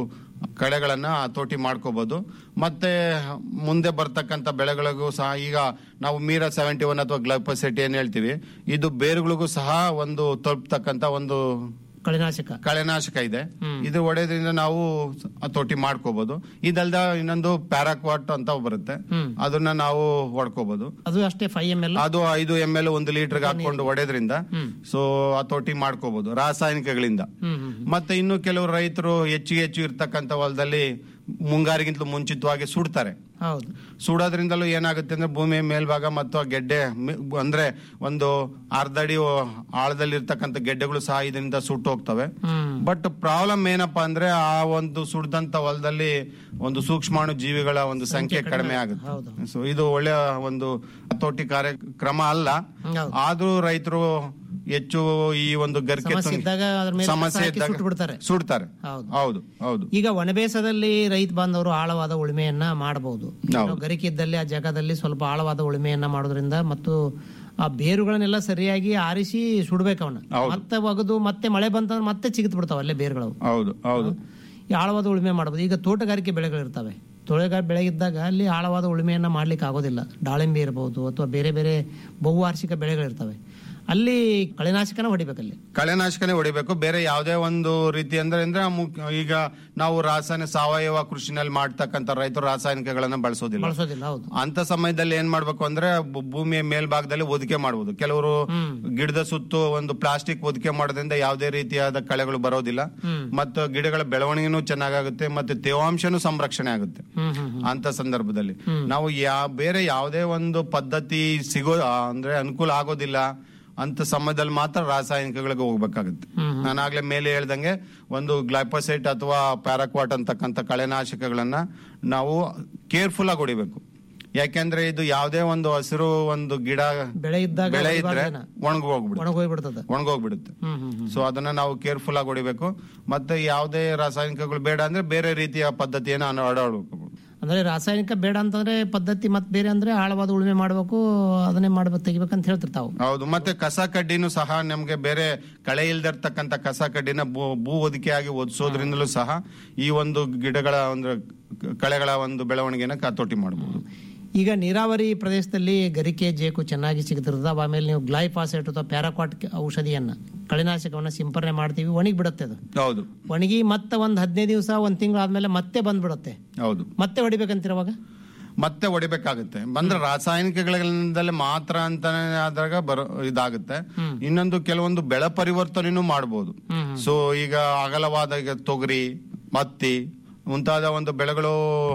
ಕಳೆಗಳನ್ನ ಹತೋಟಿ ಮಾಡ್ಕೋಬಹುದು ಮತ್ತೆ ಮುಂದೆ ಬರ್ತಕ್ಕಂಥ ಬೆಳೆಗಳಿಗೂ ಸಹ ಈಗ ನಾವು ಮೀರಾ ಸೆವೆಂಟಿ ಒನ್ ಅಥವಾ ಗ್ಲೈಪೋಸೆಟ್ ಏನ್ ಹೇಳ್ತೀವಿ ಇದು ಬೇರುಗಳಿಗೂ ಸಹ ಒಂದು ತಲುಪ್ತಕ್ಕಂಥ ಒಂದು ಕಳೆನಾಶಕ ಕಳೆನಾಶಕ ಇದೆ ಇದು ಹೊಡೆಯೋದ್ರಿಂದ ನಾವು ಹತೋಟಿ ಮಾಡ್ಕೋಬಹುದು ಇದಲ್ದ ಇನ್ನೊಂದು ಪ್ಯಾರಾಕ್ವಾಟ್ ಅಂತ ಬರುತ್ತೆ ಅದನ್ನ ನಾವು ಹೊಡ್ಕೋಬಹುದು ಅದು ಅಷ್ಟೇ ಫೈವ್ ಎಂ ಎಲ್ ಅದು ಐದು ಎಂ ಎಲ್ ಒಂದು ಲೀಟರ್ಗೆ ಹಾಕೊಂಡು ಹೊಡೆಯೋದ್ರಿಂದ ಸೊ ಹತೋಟಿ ಮಾಡ್ಕೋಬಹುದು ರಾಸಾಯನಿಕಗಳಿಂದ ಮತ್ತೆ ಇನ್ನು ಕೆಲವು ರೈತರು ಹೆಚ್ಚು ಹೆಚ್ಚು ಇರ್ತಕ್ಕಂಥ ಹೊಲದಲ್ಲಿ ಮುಂಗಾರಿಗಿಂತಲೂ ಮುಂಚಿತವಾಗಿ ಸುಡ್ತಾರೆ ಹೌದು ಸುಡೋದ್ರಿಂದಲೂ ಏನಾಗುತ್ತೆ ಅಂದ್ರೆ ಭೂಮಿಯ ಮೇಲ್ಭಾಗ ಮತ್ತು ಆ ಗೆಡ್ಡೆ ಮೆ- ಅಂದ್ರೆ ಒಂದು ಅರ್ಧ ಅಡಿ ಆಳದಲ್ಲಿ ಇರ್ತಕ್ಕಂಥ ಗೆಡ್ಡೆಗಳು ಸಹ ಇದರಿಂದ ಸುಟ್ಟು ಹೋಗ್ತವೆ ಬಟ್ ಪ್ರಾಬ್ಲಮ್ ಏನಪ್ಪಾ ಅಂದ್ರೆ ಆ ಒಂದು ಸುಡ್ದಂತ ಹೊಲದಲ್ಲಿ ಒಂದು ಸೂಕ್ಷ್ಮಾಣು ಜೀವಿಗಳ ಒಂದು ಸಂಖ್ಯೆ ಕಡಿಮೆ ಆಗುತ್ತೆ ಸೊ ಇದು ಒಳ್ಳೆಯ ಒಂದು ಹತೋಟಿ ಕಾರ್ಯಕ್ರಮ ಅಲ್ಲ ಆದ್ರೂ ರೈತರು ಹೆಚ್ಚು ಈ ಒಂದು ಗರಿಕೆ ಸಮಸ್ಯೆ ತುಂಗಿ- ಇದ್ದಾಗ ಅದ್ರ ಮೇಲೆ ಸಮಸ್ಯೆ ಕಸ ಹಾಕಿ ಇದ್ದಾಗ ಸುಟ್ಬಿಡ್ತಾರೆ. ಸುಡ್ತಾರೆ ಹೌದು. ಹೌದು ಹೌದು ಈಗ ಒಣಬೇಸದಲ್ಲಿ ರೈತ ಬಾಂಧವರು ಆಳವಾದ ಉಳುಮೆಯನ್ನ ಮಾಡಬಹುದು ಹೌದು. ಗರಿಕೆ ಇದ್ದಲ್ಲಿ ಆ ಜಾಗದಲ್ಲಿ ಸ್ವಲ್ಪ ಆಳವಾದ ಉಳುಮೆಯನ್ನ ಮಾಡೋದ್ರಿಂದ ಮತ್ತು ಆ ಬೇರುಗಳನ್ನೆಲ್ಲ ಸರಿಯಾಗಿ ಆರಿಸಿ ಸುಡ್ಬೇಕು ಅವನ್ನ ಹೌದು. ಮತ್ತೆ ಒಗದು ಮತ್ತೆ ಮಳೆ ಬಂತಂದ್ರೆ ಮತ್ತೆ ಚಿಗಿತ್ ಬಿಡ್ತಾವ ಅಲ್ಲೇ ಬೇರುಗಳು ಹೌದು ಹೌದು ಈ ಆಳವಾದ ಉಳುಮೆ ಮಾಡಬಹುದು ಈಗ ತೋಟಗಾರಿಕೆ ಬೆಳೆಗಳಿರ್ತವೆ ತೋಟಗಾರಿಕೆ ಬೆಳೆ ಇದ್ದಾಗ ಅಲ್ಲಿ ಆಳವಾದ ಉಳುಮೆಯನ್ನ ಮಾಡ್ಲಿಕ್ಕೆ ಆಗೋದಿಲ್ಲ ದಾಳಿಂಬೆ ಇರಬಹುದು ಅಥವಾ ಬೇರೆ ಬೇರೆ ಬಹುವಾರ್ಷಿಕ ಬೆಳೆಗಳಿರ್ತವೆ ಅಲ್ಲಿ ಕಳೆನಾಶಕನ ಹೊಡಿಬೇಕಲ್ಲಿ ಕಳೆನಾಶಕನೇ ಹೊಡಿಬೇಕು ಬೇರೆ ಯಾವುದೇ ಒಂದು ರೀತಿ ಅಂದ್ರೆ ಅಂದ್ರೆ ಮುಖ್ಯ- ಈಗ ನಾವು ರಾಸಾಯನಿಕ ಸಾವಯವ ಕೃಷಿನಲ್ಲಿ ಮಾಡ್ತಕ್ಕಂಥ ರೈತರು ರಾಸಾಯನಿಕಗಳನ್ನ ಬಳಸೋದಿಲ್ಲ ಬಳಸೋದಿಲ್ಲ ಹೌದು ಅಂತ ಸಮಯದಲ್ಲಿ ಏನ್ ಮಾಡ್ಬೇಕು ಅಂದ್ರೆ ಭೂ- ಭೂಮಿಯ ಮೇಲ್ಭಾಗದಲ್ಲಿ ಒದಿಕೆ ಮಾಡಬಹುದು ಕೆಲವರು ಗಿಡದ ಸುತ್ತು ಒಂದು ಪ್ಲಾಸ್ಟಿಕ್ ಒದಿಕೆ ಮಾಡೋದ್ರಿಂದ ಯಾವುದೇ ರೀತಿಯಾದ ಕಳೆಗಳು ಬರೋದಿಲ್ಲ ಮತ್ತು ಗಿಡಗಳ ಬೆಳವಣಿಗೆನೂ ಚೆನ್ನಾಗಾಗುತ್ತೆ ಮತ್ತೆ ತೇವಾಂಶನೂ ಸಂರಕ್ಷಣೆ ಆಗುತ್ತೆ ಅಂತ ಸಂದರ್ಭದಲ್ಲಿ ನಾವು ಯಾ ಬೇರೆ ಯಾವುದೇ ಒಂದು ಪದ್ಧತಿ ಸಿಗೋ ಆ, ಅಂದ್ರೆ ಅನುಕೂಲ ಆಗೋದಿಲ್ಲ ಅಂತ ಸಮಯದಲ್ಲಿ ಮಾತ್ರ ರಾಸಾಯನಿಕಗಳಿಗೆ ಹೋಗ್ಬೇಕಾಗುತ್ತೆ ನಾನಾಗ್ಲೇ ಮೇಲೆ ಹೇಳ್ದಂಗೆ ಒಂದು ಗ್ಲೈಪೋಸೈಟ್ ಅಥವಾ ಪ್ಯಾರಾಕ್ವಾಟ್ ಅಂತಕ್ಕಂಥ ಕಳೆನಾಶಕಗಳನ್ನ ನಾವು ಕೇರ್ಫುಲ್ ಆಗಿ ಹೊಡಿಬೇಕು ಯಾಕೆಂದ್ರೆ ಇದು ಯಾವುದೇ ಒಂದು ಹಸಿರು ಒಂದು ಗಿಡ ಬೆಳೆ ಇದ್ದಾಗ ಬೆಳೆ ಇದ್ರೆ ಹೊಡಿಬಾರ್ದೇನ? ಒಣಗೋಗ್ಬಿಡುತ್ತೆ ಒಣಗೋಗ್ಬಿಡ್ತದ ಒಣಗೋಗ್ಬಿಡುತ್ತೆ ಸೊ ಅದನ್ನ ನಾವು ಕೇರ್ಫುಲ್ ಆಗಿ ಹೊಡಿಬೇಕು ಮತ್ತೆ ಯಾವುದೇ ರಾಸಾಯನಿಕಗಳು ಬೇಡ ಅಂದ್ರೆ ಬೇರೆ ರೀತಿಯ ಪದ್ಧತಿಯನ್ನು ಅನ- ಅಳವಡಿಸ್ಬೇಕು ಅಂದ್ರೆ ರಾಸಾಯನಿಕ ಬೇಡ ಅಂತಂದ್ರೆ ಪದ್ಧತಿ ಮತ್ತೆ ಬೇರೆ ಅಂದ್ರೆ ಆಳವಾದ ಉಳುಮೆ ಮಾಡಬೇಕು ಅದನ್ನೇ ಮಾಡ್ಬೇಕು ತೆಗಿಬೇಕಂತ ಹೇಳ್ತಿರ್ತಾವು ಹೌದು ಮತ್ತೆ ಕಸ ಕಡ್ಡಿನೂ ಸಹ ನಮ್ಗೆ ಬೇರೆ ಕಳೆ ಇಲ್ದಿರ್ತಕ್ಕಂಥ ಕಸ ಕಡ್ಡಿನ ಭೂ ಭೂ ಒದಿಕೆಯಾಗಿ ಒದಿಸೋದ್ರಿಂದಲೂ ಸಹ ಈ ಒಂದು ಗಿಡಗಳ ಒಂದು ಕಳೆಗಳ ಒಂದು ಬೆಳವಣಿಗೆನ ಹತೋಟಿ ಮಾಡಬಹುದು ಈಗ ನೀರಾವರಿ ಪ್ರದೇಶದಲ್ಲಿ ಗರಿಕೆ ಜೇಕು ಚೆನ್ನಾಗಿ ಸಿಗ್ತಿರ್ತದ ಆಮೇಲೆ ನೀವು ಗ್ಲೈಫಾಸೇಟ್ ಅಥವಾ ಪ್ಯಾರಾಕ್ವಾಟ್ ಔಷಧಿಯನ್ನ ಕಳೆನಾಶಕವನ್ನ ಸಿಂಪರಣೆ ಮಾಡ್ತೀವಿ ಒಣಗಿ ಬಿಡುತ್ತೆ ಅದು ಹೌದು ಒಣಗಿ ಮತ್ತೆ ಒಂದ್ ಹದಿನೈದು ದಿವಸ ಒಂದ್ ತಿಂಗಳು ಆದ್ಮೇಲೆ ಮತ್ತೆ ಬಂದ್ಬಿಡುತ್ತೆ ಹೌದು ಮತ್ತೆ ಹೊಡಿಬೇಕಂತೀರ ಅವಾಗ ಮತ್ತೆ ಹೊಡಿಬೇಕಾಗುತ್ತೆ ಬಂದ್ರೆ ರಾಸಾಯನಿಕಗಳಿಂದಲೇ ಮಾತ್ರ ಅಂತಾನೆ ಆದಾಗ ಬರೋ ಇದಾಗುತ್ತೆ ಇನ್ನೊಂದು ಕೆಲವೊಂದು ಬೆಳೆ ಪರಿವರ್ತನೆನೂ ಮಾಡಬಹುದು ಸೊ ಈಗ ಅಗಲವಾದ ಈಗ ತೊಗರಿ ಮತ್ತಿ ಮುಂತಾದ ಒಂದು ಬೆಳೆಗಳು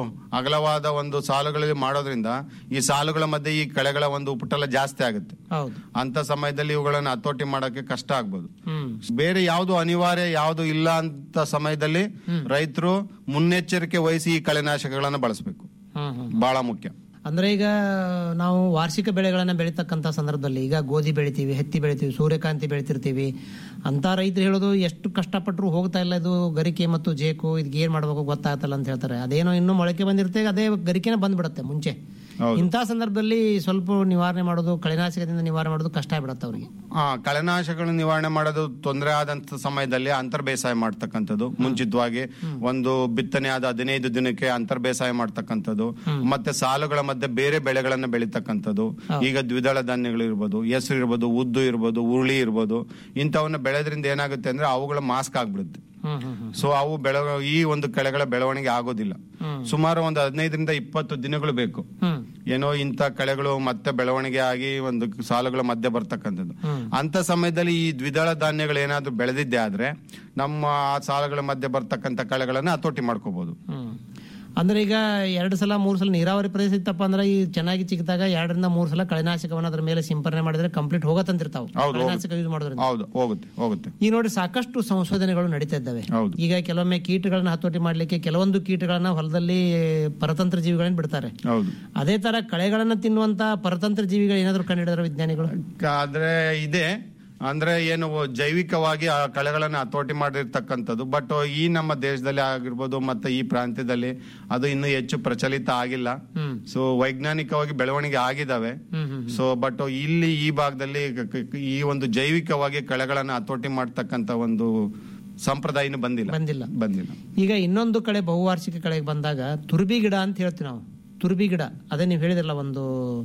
ಅಗಲವಾದ ಒಂದು ಸಾಲುಗಳಲ್ಲಿ ಮಾಡೋದ್ರಿಂದ ಈ ಸಾಲುಗಳ ಮಧ್ಯೆ ಈ ಕಳೆಗಳ ಒಂದು ಉಪಟಳ ಜಾಸ್ತಿ ಆಗುತ್ತೆ ಹೌದು ಅಂತ ಸಮಯದಲ್ಲಿ ಇವುಗಳನ್ನ ಹತೋಟಿ ಮಾಡಕ್ಕೆ ಕಷ್ಟ ಆಗ್ಬೋದು ಹ್ಮ್ ಬೇರೆ ಯಾವುದು ಅನಿವಾರ್ಯ ಯಾವುದು ಇಲ್ಲ ಅಂತ ಸಮಯದಲ್ಲಿ ರೈತರು ಮುನ್ನೆಚ್ಚರಿಕೆ ವಹಿಸಿ ಈ ಕಳೆನಾಶಕಗಳನ್ನ ಬಳಸಬೇಕು ಹ್ಮ್ ಹ್ಮ್ ಬಹಳ ಮುಖ್ಯ ಅಂದ್ರೆ ಈಗ ನಾವು ವಾರ್ಷಿಕ ಬೆಳೆಗಳನ್ನ ಬೆಳೀತಕ್ಕಂತ ಸಂದರ್ಭದಲ್ಲಿ ಈಗ ಗೋಧಿ ಬೆಳಿತೀವಿ ಹತ್ತಿ ಬೆಳಿತೀವಿ ಸೂರ್ಯಕಾಂತಿ ಬೆಳಿತಿರ್ತೀವಿ ಅಂತ ರೈತರು ಹೇಳೋದು ಎಷ್ಟು ಕಷ್ಟಪಟ್ಟರು ಹೋಗ್ತಾ ಇಲ್ಲ ಇದು ಗರಿಕೆ ಮತ್ತು ಜೇಕು ಇದಕ್ಕೆ ಏನ್ ಮಾಡ್ಬೇಕು ಗೊತ್ತಾಗ್ತಲ್ಲ ಅಂತ ಹೇಳ್ತಾರೆ ಅದೇನೋ ಇನ್ನೂ ಮೊಳಕೆ ಬಂದಿರುತ್ತೆ ಅದೇ ಗರಿಕೆನ ಬಂದ್ಬಿಡುತ್ತೆ ಮುಂಚೆ ಇಂಥ ಸಂದರ್ಭದಲ್ಲಿ ಸ್ವಲ್ಪ ನಿವಾರಣೆ ಮಾಡೋದು ಕಳೆನಾಶಕದಿಂದ ನಿವಾರಣೆ ಮಾಡೋದು ಕಷ್ಟ ಆಗ್ಬಿಡುತ್ತೆ ಅವರಿಗೆ ಆ ಕಳೆನಾಶಕಗಳನ್ನು ನಿವಾರಣೆ ಮಾಡೋದು ತೊಂದರೆ ಆದಂತ ಸಮಯದಲ್ಲಿ ಅಂತರ್ ಬೇಸಾಯ ಮಾಡ್ತಕ್ಕಂಥದ್ದು ಮುಂಚಿತವಾಗಿ ಒಂದು ಬಿತ್ತನೆ ಆದ ಹದಿನೈದು ದಿನಕ್ಕೆ ಅಂತರ್ ಬೇಸಾಯ ಮಾಡ್ತಕ್ಕಂಥದ್ದು ಮತ್ತೆ ಸಾಲುಗಳ ಮಧ್ಯೆ ಬೇರೆ ಬೆಳೆಗಳನ್ನ ಬೆಳೀತಕ್ಕಂಥದ್ದು ಈಗ ದ್ವಿದಳ ಧಾನ್ಯಗಳು ಇರ್ಬೋದು ಹೆಸರು ಇರ್ಬೋದು ಉದ್ದು ಇರ್ಬೋದು ಉರುಳಿ ಇರ್ಬೋದು ಇಂಥವನ್ನ ಬೆಳೆದ್ರಿಂದ ಏನಾಗುತ್ತೆ ಅಂದ್ರೆ ಅವುಗಳ ಮಾಸ್ಕ್ ಆಗ್ಬಿಡುತ್ತೆ ಹ್ಮ್ ಹ್ಮ್ ಹ್ಮ್ ಸೊ ಅವು ಬೆಳ ಈ ಒಂದು ಕಳೆಗಳ ಬೆಳವಣಿಗೆ ಆಗೋದಿಲ್ಲ ಹ್ಮ್. ಸುಮಾರು ಒಂದು ಹದಿನೈದರಿಂದ ಇಪ್ಪತ್ತು ದಿನಗಳು ಬೇಕು ಹ್ಮ್ ಏನೋ ಇಂಥ ಕಳೆಗಳು ಮತ್ತೆ ಬೆಳವಣಿಗೆ ಆಗಿ ಒಂದು ಸಾಲುಗಳ ಮಧ್ಯೆ ಬರ್ತಕ್ಕಂಥದ್ದು ಹ್ಮ್. ಅಂತ ಸಮಯದಲ್ಲಿ ಈ ದ್ವಿದಳ ಧಾನ್ಯಗಳು ಏನಾದ್ರೂ ಬೆಳೆದಿದ್ದೆ ಆದ್ರೆ ನಮ್ಮ ಆ ಸಾಲುಗಳ ಮಧ್ಯೆ ಬರ್ತಕ್ಕಂಥ ಕಳೆಗಳನ್ನ ಹತೋಟಿ ಮಾಡ್ಕೋಬಹುದು ಹ್ಮ್. ಅಂದ್ರೆ ಈಗ ಎರಡು ಸಲ ಮೂರು ಸಲ ನೀರಾವರಿ ಪ್ರದೇಶ ಇತ್ತಪ್ಪ ಅಂದ್ರೆ ಈ ಚೆನ್ನಾಗಿ ಚಿಕ್ಕದಾಗ ಎರಡರಿಂದ ಮೂರು ಸಲ ಕಳೆನಾಶಕವನ್ನ ಅದ್ರ ಮೇಲೆ ಸಿಂಪರಣೆ ಮಾಡಿದ್ರೆ ಕಂಪ್ಲೀಟ್ ಹೋಗತ್ತಂತಿರ್ತಾವ ಹೌದು, ಕಳೆನಾಶಕ ಯೂಸ್ ಮಾಡೋದ್ರಿಂದ ಹೌದು ಹೋಗುತ್ತೆ ಹೋಗುತ್ತೆ ಈಗ ನೋಡಿ ಸಾಕಷ್ಟು ಸಂಶೋಧನೆಗಳು ನಡೀತಾ ಇದ್ದಾವೆ ಹೌದು. ಈಗ ಕೆಲವೊಮ್ಮೆ ಕೀಟಗಳನ್ನ ಹತೋಟಿ ಮಾಡ್ಲಿಕ್ಕೆ ಕೆಲವೊಂದು ಕೀಟಗಳನ್ನ ಹೊಲದಲ್ಲಿ ಪರತಂತ್ರ ಜೀವಿಗಳನ್ನ ಬಿಡ್ತಾರೆ ಹೌದು ಅದೇ ತರ ಕಳೆಗಳನ್ನ ತಿನ್ನುವಂತ ಪರತಂತ್ರ ಜೀವಿಗಳು ಏನಾದ್ರು ಕಂಡಿಡಿದಾರೆ ವಿಜ್ಞಾನಿಗಳು ಆದ್ರೆ ಇದೆ ಅಂದ್ರೆ ಏನು ಜೈವಿಕವಾಗಿ ಆ ಕಳೆಗಳನ್ನ ಹತೋಟಿ ಮಾಡಿರ್ತಕ್ಕಂಥದ್ದು ಬಟ್ ಈ ನಮ್ಮ ದೇಶದಲ್ಲಿ ಆಗಿರ್ಬೋದು ಮತ್ತೆ ಈ ಪ್ರಾಂತ್ಯದಲ್ಲಿ ಅದು ಇನ್ನೂ ಹೆಚ್ಚು ಪ್ರಚಲಿತ ಆಗಿಲ್ಲ ಹ್ಮ್. ಸೊ ವೈಜ್ಞಾನಿಕವಾಗಿ ಬೆಳವಣಿಗೆ ಆಗಿದಾವೆ ಹ್ಮ್ ಹ್ಮ್ ಸೊ ಬಟ್ ಇಲ್ಲಿ ಈ ಭಾಗದಲ್ಲಿ ಕ- ಕ- ಈ ಒಂದು ಜೈವಿಕವಾಗಿ ಕಳೆಗಳನ್ನ ಹತೋಟಿ ಮಾಡ್ತಕ್ಕಂತ ಒಂದು ಸಂಪ್ರದಾಯ ಇನ್ನೂ ಬಂದಿಲ್ಲ ಬಂದಿಲ್ಲ ಬಂದಿಲ್ಲ ಈಗ ಇನ್ನೊಂದು ಕಳೆ ಬಹುವಾರ್ಷಿಕ ಕಳೆಗೆ ಬಂದಾಗ ತುರ್ಬಿ ಗಿಡ ಅಂತ ಹೇಳ್ತೀವಿ ನಾವು ತುರ್ಬಿ ಗಿಡ ಅದೇ ನೀವು ಹೇಳಿದ್ರಲ್ಲ ಒಂದು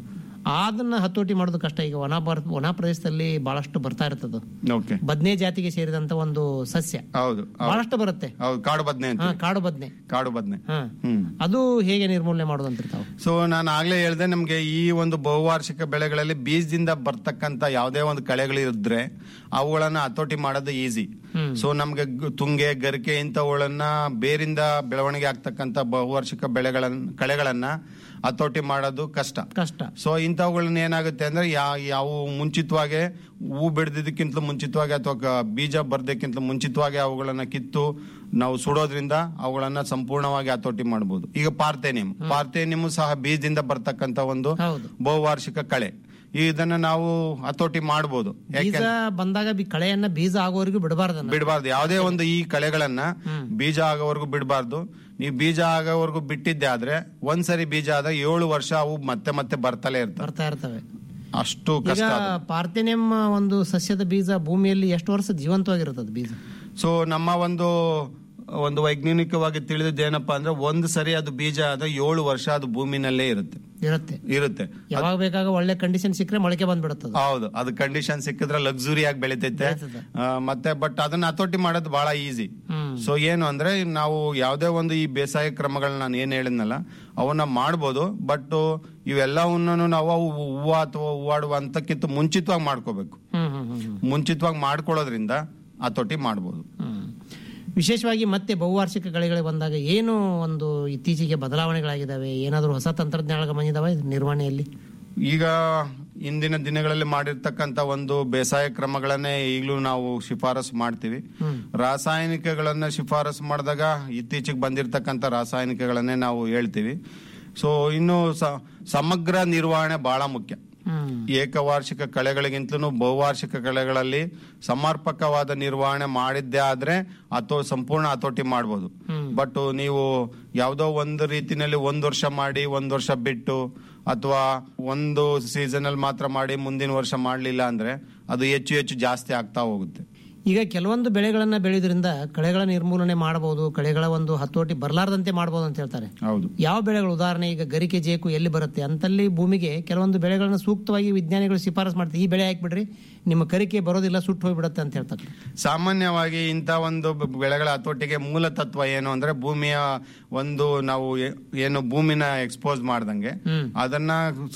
ಅದನ್ನ ಹತೋಟಿ ಮಾಡೋದು ಕಷ್ಟ ಈಗ ಒಣ ಬರ್ ಒಣ ಪ್ರದೇಶದಲ್ಲಿ ಬಹಳಷ್ಟು ಬರ್ತಾ ಇರ್ತದ ಓಕೆ ಬದ್ನೆ ಜಾತಿಗೆ ಸೇರಿದಂತ ಒಂದು ಸಸ್ಯ ಹೌದು ಹೌದು. ಬಹಳಷ್ಟು ಬರುತ್ತೆ ಹೌದು ಕಾಡು ಬದ್ನೆ ಅಂತ ಹಾ ಕಾಡು ಬದ್ನೆ ಕಾಡು ಬದ್ನೆ ಹಾ ಹ್ಮ್ ಅದು ಹೇಗೆ ನಿರ್ಮೂಲನೆ ಮಾಡೋದು ಅಂತಿರ್ತಾವ ಸೊ ನಾನು ಆಗ್ಲೇ ಹೇಳ್ದೆ ನಮ್ಗೆ ಈ ಒಂದು ಬಹುವಾರ್ಷಿಕ ಬೆಳೆಗಳಲ್ಲಿ ಬೀಜದಿಂದ ಬರ್ತಕ್ಕಂತ ಯಾವುದೇ ಒಂದು ಕಳೆಗಳಿದ್ರೆ ಅವುಗಳನ್ನ ಹತೋಟಿ ಮಾಡೋದು ಈಸಿ ಹ್ಮ್. ಸೊ ನಮ್ಗೆ ಗ್- ತುಂಗೆ ಗರಿಕೆ ಇಂಥವುಗಳನ್ನ ಬೇರಿಂದ ಬೆಳವಣಿಗೆ ಆಗ್ತಕ್ಕಂತ ಬಹುವಾರ್ಷಿಕ ಬೆಳೆಗಳನ್ನ ಕಳೆಗಳನ್ನ ಹತೋಟಿ ಮಾಡೋದು ಕಷ್ಟ ಕಷ್ಟ ಸೊ ಇಂಥವುಗಳನ್ನ ಏನಾಗುತ್ತೆ ಅಂದ್ರೆ ಯಾ- ಯಾವ ಮುಂಚಿತವಾಗಿ ಹೂ ಬಿಡದಿದ್ದಕ್ಕಿಂತಲೂ ಮುಂಚಿತವಾಗಿ ಅಥವಾ ಕ- ಬೀಜ ಬರ್ದಕ್ಕಿಂತ ಮುಂಚಿತವಾಗಿ ಅವುಗಳನ್ನ ಕಿತ್ತು ನಾವು ಸುಡೋದ್ರಿಂದ ಅವುಗಳನ್ನ ಸಂಪೂರ್ಣವಾಗಿ ಹತೋಟಿ ಮಾಡಬಹುದು ಈಗ ಪಾರ್ಥೇನಿಯಂ ಪಾರ್ಥೇನಿಯಂ ಸಹ ಬೀಜದಿಂದ ಬರ್ತಕ್ಕಂತ ಒಂದು ಹೌದು ಬಹುವಾರ್ಷಿಕ ಕಳೆ ಇದನ್ನ ನಾವು ಹತೋಟಿ ಮಾಡಬಹುದು ಬೀಜ ಬಂದಾಗ ಬಿ- ಕಳೆಯನ್ನ ಬೀಜ ಆಗೋವರೆಗೂ ಬಿಡಬಾರ್ದನ್ನ ಬಿಡಬಾರ್ದು ಯಾವುದೇ ಒಂದು ಈ ಕಳೆಗಳನ್ನ ಬೀಜ ಆಗೋವರೆಗೂ ಬಿಡಬಾರ್ದು ನೀವು ಬೀಜ ಆಗೋವರೆಗೂ ಬಿಟ್ಟಿದ್ದೆ ಆದ್ರೆ ಒಂದ್ಸರಿ ಬೀಜ ಆದ ಏಳು ವರ್ಷ ಅವು ಮತ್ತೆ ಮತ್ತೆ ಬರ್ತಲೇ ಇರ್ತವೆ ಬರ್ತಾ ಇರ್ತವೆ ಅಷ್ಟು ಈಗ ಕಷ್ಟ ಅದು. ಪಾರ್ಥೆನಿಯಂ ಒಂದು ಸಸ್ಯದ ಬೀಜ ಭೂಮಿಯಲ್ಲಿ ಎಷ್ಟು ವರ್ಷ ಜೀವಂತವಾಗಿರುತ್ತದೆ ಬೀಜ ಸೊ ನಮ್ಮ ಒಂದು ಒಂದು ವೈಜ್ಞಾನಿಕವಾಗಿ ತಿಳಿದಿದ್ದು ಏನಪ್ಪಾ ಅಂದ್ರೆ ಒಂದು ಸರಿ ಅದು ಬೀಜ ಆದ ಏಳು ವರ್ಷ ಅದು ಭೂಮಿನಲ್ಲೇ ಇರುತ್ತೆ ಇರುತ್ತೆ ಇರುತ್ತೆ ಯಾವಾಗ ಬೇಕಾಗ ಒಳ್ಳೆ ಕಂಡೀಷನ್ ಸಿಕ್ಕರೆ ಮೊಳಕೆ ಬಂದ್ಬಿಡುತ್ತದೆ ಹೌದು ಅದು ಕಂಡೀಷನ್ ಸಿಕ್ಕಿದ್ರೆ ಲಕ್ಸುರಿ ಆಗಿ ಬೆಳಿತೈತೆ ಬೆಳಿತದೆ. ಆ, ಮತ್ತೆ ಬಟ್ ಅದನ್ನ ಹತೋಟಿ ಮಾಡೋದು ಬಹಳ ಈಸಿ ಹ್ಮ್ ಸೊ ಏನು ಅಂದ್ರೆ ನಾವು ಯಾವುದೇ ಒಂದು ಈ ಬೇಸಾಯ ಕ್ರಮಗಳನ್ನ ನಾನು ಏನ್ ಹೇಳಿದ್ನಲ್ಲ ಅವನ್ನ ಮಾಡ್ಬೋದು ಬಟ್ ಇವೆಲ್ಲವನ್ನೂ ನಾವು ಅವು ಹೂವು ಅಥವಾ ಹೂವಾಡುವ ಹಂತಕ್ಕಿಂತ ಮುಂಚಿತವಾಗಿ ಮಾಡ್ಕೋಬೇಕು ಹ್ಮ್ ಹ್ಮ್ ಹ್ಮ್ ಹ್ಮ್ ಮುಂಚಿತವಾಗಿ ಮಾಡ್ಕೊಳ್ಳೋದ್ರಿಂದ ಹತೋಟಿ ಮಾಡ್ಬೋದು ಹ್ಮ್. ವಿಶೇಷವಾಗಿ ಮತ್ತೆ ಬಹುವಾರ್ಷಿಕ ಕಳೆಗಳಿಗೆ ಬಂದಾಗ ಏನು ಒಂದು ಇತ್ತೀಚೆಗೆ ಬದಲಾವಣೆಗಳಾಗಿದ್ದಾವೆ ಏನಾದರೂ ಹೊಸ ತಂತ್ರಜ್ಞಾನಗಳು ಬಂದಿದಾವೆ ನಿರ್ವಹಣೆಯಲ್ಲಿ ಈಗ ಇಂದಿನ ದಿನಗಳಲ್ಲಿ ಮಾಡಿರ್ತಕ್ಕಂತ ಒಂದು ಬೇಸಾಯ ಕ್ರಮಗಳನ್ನೇ ಈಗಲೂ ನಾವು ಶಿಫಾರಸು ಮಾಡ್ತೀವಿ ಹ್ಮ್. ರಾಸಾಯನಿಕಗಳನ್ನ ಶಿಫಾರಸು ಮಾಡಿದಾಗ ಇತ್ತೀಚೆಗೆ ಬಂದಿರತಕ್ಕಂತ ರಾಸಾಯನಿಕಗಳನ್ನೇ ನಾವು ಹೇಳ್ತೀವಿ ಸೊ ಇನ್ನು ಸ- ಸಮಗ್ರ ನಿರ್ವಹಣೆ ಬಹಳ ಮುಖ್ಯ ಹ್ಮ್ ಏಕವಾರ್ಷಿಕ ಕಳೆಗಳಿಗಿಂತಲೂ ಬಹುವಾರ್ಷಿಕ ಕಳೆಗಳಲ್ಲಿ ಸಮರ್ಪಕವಾದ ನಿರ್ವಹಣೆ ಮಾಡಿದ್ದೇ ಆದ್ರೆ ಅಥೋ ಸಂಪೂರ್ಣ ಹತೋಟಿ ಮಾಡ್ಬೋದು ಹ್ಮ್. ಬಟ್ ನೀವು ಯಾವುದೋ ಒಂದು ರೀತಿನಲ್ಲಿ ಒಂದ್ ವರ್ಷ ಮಾಡಿ ಒಂದ್ ವರ್ಷ ಬಿಟ್ಟು ಅಥವಾ ಒಂದು ಸೀಸನ್ ಅಲ್ಲಿ ಮಾತ್ರ ಮಾಡಿ ಮುಂದಿನ ವರ್ಷ ಮಾಡ್ಲಿಲ್ಲ ಅಂದ್ರೆ ಅದು ಹೆಚ್ಚು ಹೆಚ್ಚು ಜಾಸ್ತಿ ಆಗ್ತಾ ಹೋಗುತ್ತೆ ಈಗ ಕೆಲವೊಂದು ಬೆಳೆಗಳನ್ನ ಬೆಳೆಯೋದ್ರಿಂದ ಕಳೆಗಳ ನಿರ್ಮೂಲನೆ ಮಾಡಬಹುದು ಕಳೆಗಳ ಒಂದು ಹತೋಟಿ ಬರಲಾರದಂತೆ ಮಾಡಬಹುದು ಅಂತ ಹೇಳ್ತಾರೆ ಹೌದು ಯಾವ ಬೆಳೆಗಳು ಉದಾಹರಣೆ ಈಗ ಗರಿಕೆ ಜೇಕು ಎಲ್ಲಿ ಬರುತ್ತೆ ಅಂತಲ್ಲಿ ಭೂಮಿಗೆ ಕೆಲವೊಂದು ಬೆಳೆಗಳನ್ನ ಸೂಕ್ತವಾಗಿ ವಿಜ್ಞಾನಿಗಳು ಶಿಫಾರಸು ಮಾಡ್ತಾರೆ ಈ ಬೆಳೆ ಹಾಕ್ಬಿಡ್ರಿ ನಿಮ್ಮ ಕರಿಕೆ ಬರೋದಿಲ್ಲ ಸುಟ್ಟು ಹೋಗ್ಬಿಡುತ್ತೆ ಅಂತ ಹೇಳ್ತಾರೆ ಸಾಮಾನ್ಯವಾಗಿ ಇಂಥ ಒಂದು ಬ- ಬೆಳೆಗಳ ಹತೋಟಿಗೆ ಮೂಲ ತತ್ವ ಏನು ಅಂದ್ರೆ ಭೂಮಿಯ ಒಂದು ನಾವು ಏ- ಏನು ಭೂಮಿನ ಎಕ್ಸ್ಪೋಸ್ ಮಾಡ್ದಂಗೆ ಹ್ಮ್. ಅದನ್ನ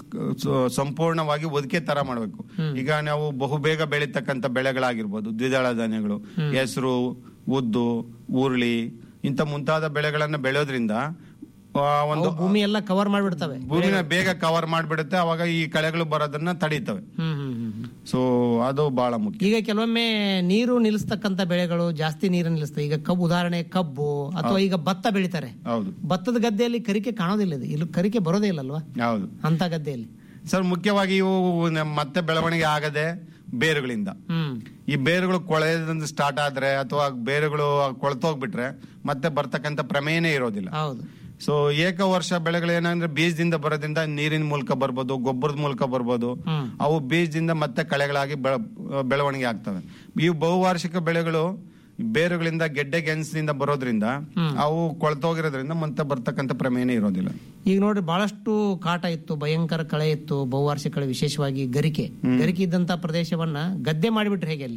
ಸ- ಸಂಪೂರ್ಣವಾಗಿ ಒದಕೆ ತರ ಮಾಡಬೇಕು ಈಗ ನಾವು ಬಹುಬೇಗ ಬೆಳೀತಕ್ಕಂಥ ಬೆಳೆಗಳಾಗಿರ್ಬೋದು ದ್ವಿದಳ ಧಾನ್ಯಗಳು ಹೆಸರು ಉದ್ದು ಉರುಳಿ ಇಂಥ ಮುಂತಾದ ಬೆಳೆಗಳನ್ನ ಬೆಳೆಯೋದ್ರಿಂದ ಆ, ಒಂದು ಅವು ಭೂಮಿ ಎಲ್ಲ ಕವರ್ ಮಾಡಿಬಿಡ್ತವೆ ಭೂಮಿನ ಬೇಗ ಕವರ್ ಮಾಡ್ಬಿಡುತ್ತೆ ಅವಾಗ ಈ ಕಳೆಗಳು ಬರೋದನ್ನ ತಡೀತವೆ ಹ್ಮ್ ಹ್ಮ್ ಹ್ಮ್ ಹ್ಮ್. ಸೊ ಅದು ಬಹಳ ಮುಖ್ಯ ಈಗ ಕೆಲವೊಮ್ಮೆ ನೀರು ನಿಲ್ಲಿಸ್ತಕ್ಕಂಥ ಬೆಳೆಗಳು ಜಾಸ್ತಿ ನೀರು ನಿಲ್ಲಿಸ್ತವೆ ಈಗ ಕಬ್ಬು ಉದಾಹರಣೆ ಕಬ್ಬು ಅಥವಾ ಈಗ ಭತ್ತ ಬೆಳಿತಾರೆ ಹೌದು ಭತ್ತದ ಗದ್ದೆಯಲ್ಲಿ ಕರಿಕೆ ಕಾಣೋದಿಲ್ಲ ಇದು ಇಲ್ಲಿ ಕರಿಕೆ ಬರೋದೇ ಇಲ್ಲಲ್ವಾ ಹೌದು ಅಂತ ಗದ್ದೆಯಲ್ಲಿ ಸರ್ ಮುಖ್ಯವಾಗಿ ಇವು ನಮ್ ಮತ್ತೆ ಬೆಳವಣಿಗೆ ಆಗದೆ ಬೇರುಗಳಿಂದ ಹ್ಮ್ ಈ ಬೇರುಗಳು ಕೊಳೆದಿಂದ ಸ್ಟಾರ್ಟ್ ಆದ್ರೆ ಅಥವಾ ಬೇರುಗಳು ಕೊಳ್ತೋಗ್ಬಿಟ್ರೆ ಮತ್ತೆ ಬರ್ತಕ್ಕಂಥ ಪ್ರಮೇಯನೇ ಇರೋದಿಲ್ಲ ಹೌದು ಸೊ ಏಕ ವರ್ಷ ಬೆಳೆಗಳು ಏನಂದ್ರೆ ಬೀಜದಿಂದ ಬರೋದ್ರಿಂದ ನೀರಿನ ಮೂಲಕ ಬರ್ಬೋದು ಗೊಬ್ಬರದ ಮೂಲಕ ಬರ್ಬೋದು ಹ್ಮ್. ಅವು ಬೀಜದಿಂದ ಮತ್ತೆ ಕಳೆಗಳಾಗಿ ಬೆಳ- ಬೆಳವಣಿಗೆ ಆಗ್ತವೆ ಇವು ಬಹುವಾರ್ಷಿಕ ಬೆಳೆಗಳು ಬೇರುಗಳಿಂದ ಗೆಡ್ಡೆ ಗೆಣಸಿನಿಂದ ಬರೋದ್ರಿಂದ ಅವು ಕೊಳ್ತೋಗಿರೋದ್ರಿಂದ ಮತ್ತೆ ಬರ್ತಕ್ಕಂಥ ಪ್ರಮೇಯನೇ ಇರೋದಿಲ್ಲ ಈಗ ನೋಡ್ರಿ ಬಹಳಷ್ಟು ಕಾಟ ಇತ್ತು ಭಯಂಕರ ಕಳೆ ಇತ್ತು ಬಹುವಾರ್ಷಿಕ ಕಳೆ ವಿಶೇಷವಾಗಿ ಗರಿಕೆ ಗರಿಕೆ ಇದ್ದಂತ ಪ್ರದೇಶವನ್ನ ಗದ್ದೆ ಮಾಡಿಬಿಟ್ರೆ ಹೇಗೆ ಅಲ್ಲಿ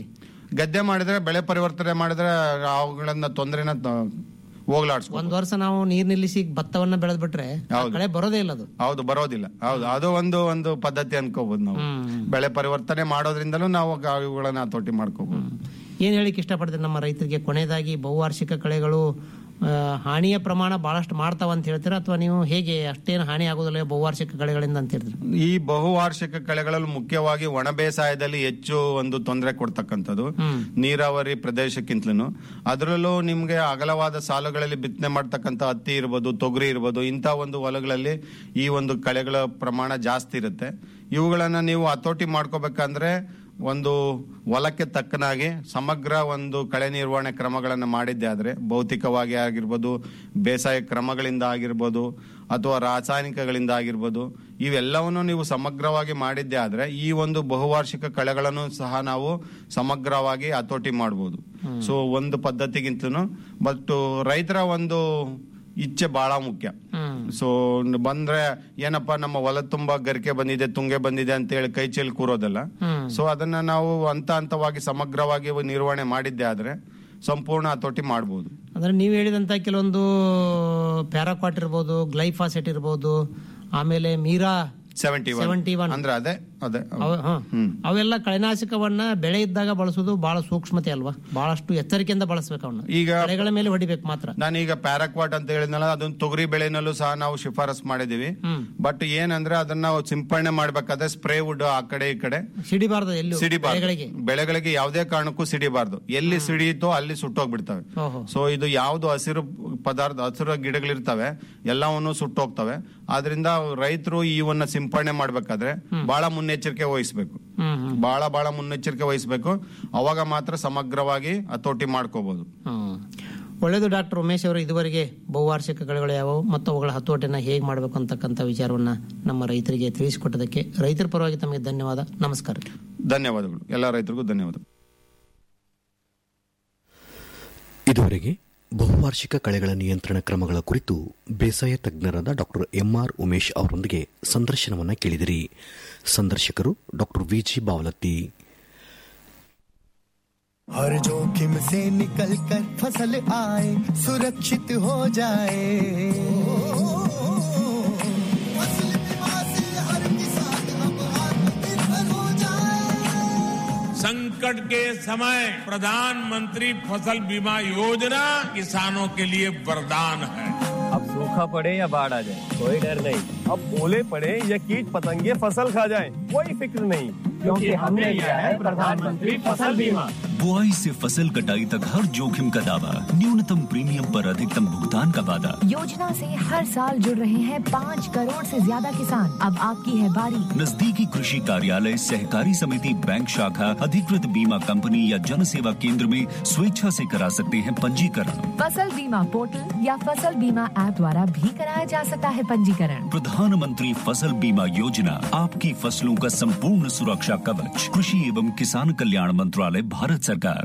ಗದ್ದೆ ಮಾಡಿದ್ರೆ ಬೆಳೆ ಪರಿವರ್ತನೆ ಮಾಡಿದ್ರೆ ಅವುಗಳನ್ನ ತೊಂದರೆನ ಹೋಗ್ಲಾಡ್ಸ್ಕೊ ಒಂದ್ ವರ್ಷ ನಾವು ನೀರ್ ನಿಲ್ಲಿಸಿ ಭತ್ತವನ್ನ ಬೆಳೆದ್ ಬಿಟ್ರೆ ಆ ಹೌದು. ಕಳೆ ಬರೋದೇ ಇಲ್ಲ ಅದು ಹೌದು ಬರೋದಿಲ್ಲ ಹೌದು ಅದು ಒಂದು ಒಂದು ಪದ್ಧತಿ ಅನ್ಕೋಬಹುದು ನಾವು ಬೆಳೆ ಪರಿವರ್ತನೆ ಮಾಡೋದ್ರಿಂದಲೂ ನಾವು ಗ- ಇವುಗಳನ್ನ ಹತೋಟಿ ಮಾಡ್ಕೋಬಹುದು ಏನ್ ಹೇಳಿಕ್ ಇಷ್ಟಪಡ್ತೀರಿ ನಮ್ಮ ರೈತರಿಗೆ ಕೊನೆಯದಾಗಿ ಬಹುವಾರ್ಷಿಕ ಕಳೆಗಳು ಆ, ಹಾನಿಯ ಪ್ರಮಾಣ ಬಹಳಷ್ಟು ಮಾಡ್ತಾವ ಅಂತ ಹೇಳ್ತೀರಾ ಅಥವಾ ನೀವು ಹೇಗೆ ಅಷ್ಟೇನು ಹಾನಿ ಆಗೋದಿಲ್ಲ ಬಹುವಾರ್ಷಿಕ ಕಳೆಗಳಿಂದ ಅಂತ ಹೇಳ್ತೀರಿ ಈ ಬಹುವಾರ್ಷಿಕ ಕಳೆಗಳಲ್ಲಿ ಮುಖ್ಯವಾಗಿ ಒಣ ಬೇಸಾಯದಲ್ಲಿ ಹೆಚ್ಚು ಒಂದು ತೊಂದರೆ ಕೊಡ್ತಕ್ಕಂಥದ್ದು ನೀರಾವರಿ ಪ್ರದೇಶಕ್ಕಿಂತಲೂ ಅದರಲ್ಲೂ ನಿಮ್ಗೆ ಅಗಲವಾದ ಸಾಲುಗಳಲ್ಲಿ ಬಿತ್ತನೆ ಮಾಡ್ತಕ್ಕಂಥ ಹತ್ತಿ ಇರ್ಬೋದು ತೊಗರಿ ಇರ್ಬೋದು ಇಂಥ ಒಂದು ಹೊಲಗಳಲ್ಲಿ ಈ ಒಂದು ಕಳೆಗಳ ಪ್ರಮಾಣ ಜಾಸ್ತಿ ಇರುತ್ತೆ ಇವುಗಳನ್ನ ನೀವು ಹತೋಟಿ ಮಾಡ್ಕೋಬೇಕಂದ್ರೆ ಒಂದು ಹೊಲಕ್ಕೆ ತಕ್ಕನಾಗಿ ಸಮಗ್ರ ಒಂದು ಕಳೆ ನಿರ್ವಹಣೆ ಕ್ರಮಗಳನ್ನು ಮಾಡಿದ್ದೆ ಆದ್ರೆ ಭೌತಿಕವಾಗಿ ಆಗಿರ್ಬೋದು ಬೇಸಾಯ ಕ್ರಮಗಳಿಂದ ಆಗಿರ್ಬೋದು ಅಥವಾ ರಾಸಾಯನಿಕಗಳಿಂದ ಆಗಿರ್ಬೋದು ಇವೆಲ್ಲವನ್ನು ನೀವು ಸಮಗ್ರವಾಗಿ ಮಾಡಿದ್ದೆ ಆದ್ರೆ ಈ ಒಂದು ಬಹುವಾರ್ಷಿಕ ಕಳೆಗಳನ್ನು ಸಹ ನಾವು ಸಮಗ್ರವಾಗಿ ಹತೋಟಿ ಮಾಡಬಹುದು ಸೊ ಒಂದು ಪದ್ಧತಿಗಿಂತಲೂ ಬಟ್ ರೈತರ ಒಂದು ಇಚ್ಛೆ ಬಹಳ ಮುಖ್ಯ ಸೊ ಬಂದ್ರೆ ಏನಪ್ಪಾ ನಮ್ಮ ಹೊಲ ತುಂಬಾ ಗರಿಕೆ ಬಂದಿದೆ ತುಂಗೆ ಬಂದಿದೆ ಅಂತ ಹೇಳಿ ಕೈ ಚೆಲ್ಲಿ ಕೂರೋದಲ್ಲ ಸೊ ಅದನ್ನ ನಾವು ಹಂತ ಹಂತವಾಗಿ ಸಮಗ್ರವಾಗಿ ನಿರ್ವಹಣೆ ಮಾಡಿದ್ದೆ ಆದ್ರೆ ಸಂಪೂರ್ಣ ಹತೋಟಿ ಮಾಡಬಹುದು ಅಂದ್ರೆ ನೀವು ಹೇಳಿದಂತ ಕೆಲವೊಂದು ಪ್ಯಾರಾಕ್ವಾಟ್ ಇರ್ಬೋದು ಗ್ಲೈಫಾಸೆಟ್ ಇರ್ಬೋದು ಆಮೇಲೆ ಮೀರಾ ಸೆವೆಂಟಿ 71. ಅಂದ್ರೆ ಅದೇ ಅದೇ ಅವ- ಹ. ಅವೆಲ್ಲ ಕಳೆನಾಶಕವನ್ನ ಬೆಳೆ ಇದ್ದಾಗ ಬಳಸೋದು ಬಹಳ ಸೂಕ್ಷ್ಮತೆ ಅಲ್ವಾ ಬಹಳಷ್ಟು ಎಚ್ಚರಿಕೆಯಿಂದ ಬಳಸ್ಬೇಕು ಅವನ್ನ ಈಗ ಕಳೆಗಳ ಮೇಲೆ ಹೊಡಿಬೇಕು ಮಾತ್ರ ನಾನೀಗ ಪ್ಯಾರಾಕ್ವಾಟ್ ಅಂತ ಹೇಳಿದ್ನಲ್ಲ ಅದನ್ನ ತೊಗರಿ ಬೆಳೆನಲ್ಲೂ ಸಹ ನಾವು ಶಿಫಾರಸ್ ಮಾಡಿದೀವಿ ಬಟ್ ಏನಂದ್ರೆ ಅದನ್ನ ನಾವು ಸಿಂಪಡಣೆ ಮಾಡ್ಬೇಕಾದ್ರೆ ಸ್ಪ್ರೇ ವುಡ್ ಆ ಕಡೆ ಈ ಕಡೆ ಸಿಡಿಬಾರ್ದು ಎಲ್ಲಿ ಸಿಡಿಬಾರ್ದು ಬೆಳೆಗಳಿಗೆ ಬೆಳೆಗಳಿಗೆ ಯಾವುದೇ ಕಾರಣಕ್ಕೂ ಸಿಡಿಬಾರ್ದು ಎಲ್ಲಿ ಸಿಡಿಯಿತೋ ಅಲ್ಲಿ ಸುಟ್ಟೋಗ್ಬಿಡ್ತವೆ ಓಹೋ. ಸೊ ಇದು ಯಾವ್ದು ಹಸಿರು ಪದಾರ್ಥ ಹಸಿರು ಗಿಡಗಳಿರ್ತವೆ ಎಲ್ಲವನ್ನು ಸುಟ್ಟೋಗ್ತವೆ ಆದ್ರಿಂದ ರೈತರು ಇವನ್ನ ಸಿಂಪಡಣೆ ಮಾಡ್ಬೇಕಾದ್ರೆ ಬಹಳ ಮುನ್ನೆಚ್ಚರಿಕೆ ವಹಿಸ್ಬೇಕು ಬಹಳ ಬಹಳ ಮುನ್ನೆಚ್ಚರಿಕೆ ವಹಿಸ್ಬೇಕು ಅವಾಗ ಮಾತ್ರ ಸಮಗ್ರವಾಗಿ ಹತೋಟಿ ಮಾಡ್ಕೋಬಹುದು ಹ್ಮ್. ಒಳ್ಳೆಯದು ಡಾಕ್ಟರ್ ಉಮೇಶ್ ಅವರು ಇದುವರೆಗೆ ಬಹುವಾರ್ಷಿಕ ಕಳೆಗಳು ಯಾವುವು ಮತ್ತು ಅವುಗಳ ಹತೋಟಿನ ಹೇಗೆ ಮಾಡಬೇಕು ಅಂತಕ್ಕಂಥ ವಿಚಾರವನ್ನ ನಮ್ಮ ರೈತರಿಗೆ ತಿಳಿಸಿಕೊಟ್ಟದಕ್ಕೆ ರೈತರ ಪರವಾಗಿ ತಮಗೆ ಧನ್ಯವಾದ ನಮಸ್ಕಾರ ಧನ್ಯವಾದಗಳು ಎಲ್ಲ ರೈತರಿಗೂ ಧನ್ಯವಾದಗಳು ಇದುವರೆಗೆ ಬಹುವಾರ್ಷಿಕ ಕಳೆಗಳ ನಿಯಂತ್ರಣ ಕ್ರಮಗಳ ಕುರಿತು ಬೇಸಾಯ ತಜ್ಞರಾದ ಡಾಕ್ಟರ್ ಎಂಆರ್ ಉಮೇಶ್ ಅವರೊಂದಿಗೆ ಸಂದರ್ಶನವನ್ನ ಕೇಳಿದಿರಿ ಸಂದರ್ಶಕರು ಡಾಕ್ಟರ್ ವಿಜಿ ಬಾವಲತ್ತಿ हर जोखिम से निकल कर फसल आए सुरक्षित हो जाए फसल बीमा से हर किसान अब आत्मनिर्भर हो जाए संकट के समय प्रधानमंत्री फसल बीमा योजना किसानों के लिए वरदान है अब सूखा पड़े या बाढ़ आ जाए कोई डर नहीं अब ओले पड़े या कीट पतंगे फसल खा जाए कोई फिक्र नहीं क्योंकि हमने लिया है प्रधानमंत्री फसल बीमा बुआई से फसल कटाई तक हर जोखिम का दावा न्यूनतम प्रीमियम पर अधिकतम भुगतान का वादा योजना से हर साल जुड़ रहे हैं पाँच करोड़ से ज्यादा किसान अब आपकी है बारी नजदीकी कृषि कार्यालय सहकारी समिति बैंक शाखा अधिकृत बीमा कंपनी या जन सेवा केंद्र में स्वेच्छा से करा सकते हैं पंजीकरण फसल बीमा पोर्टल या फसल बीमा ऐप द्वारा भी कराया जा सकता है पंजीकरण प्रधानमंत्री फसल बीमा योजना आपकी फसलों का संपूर्ण सुरक्षा कवच कृषि एवं किसान कल्याण मंत्रालय भारत सरकार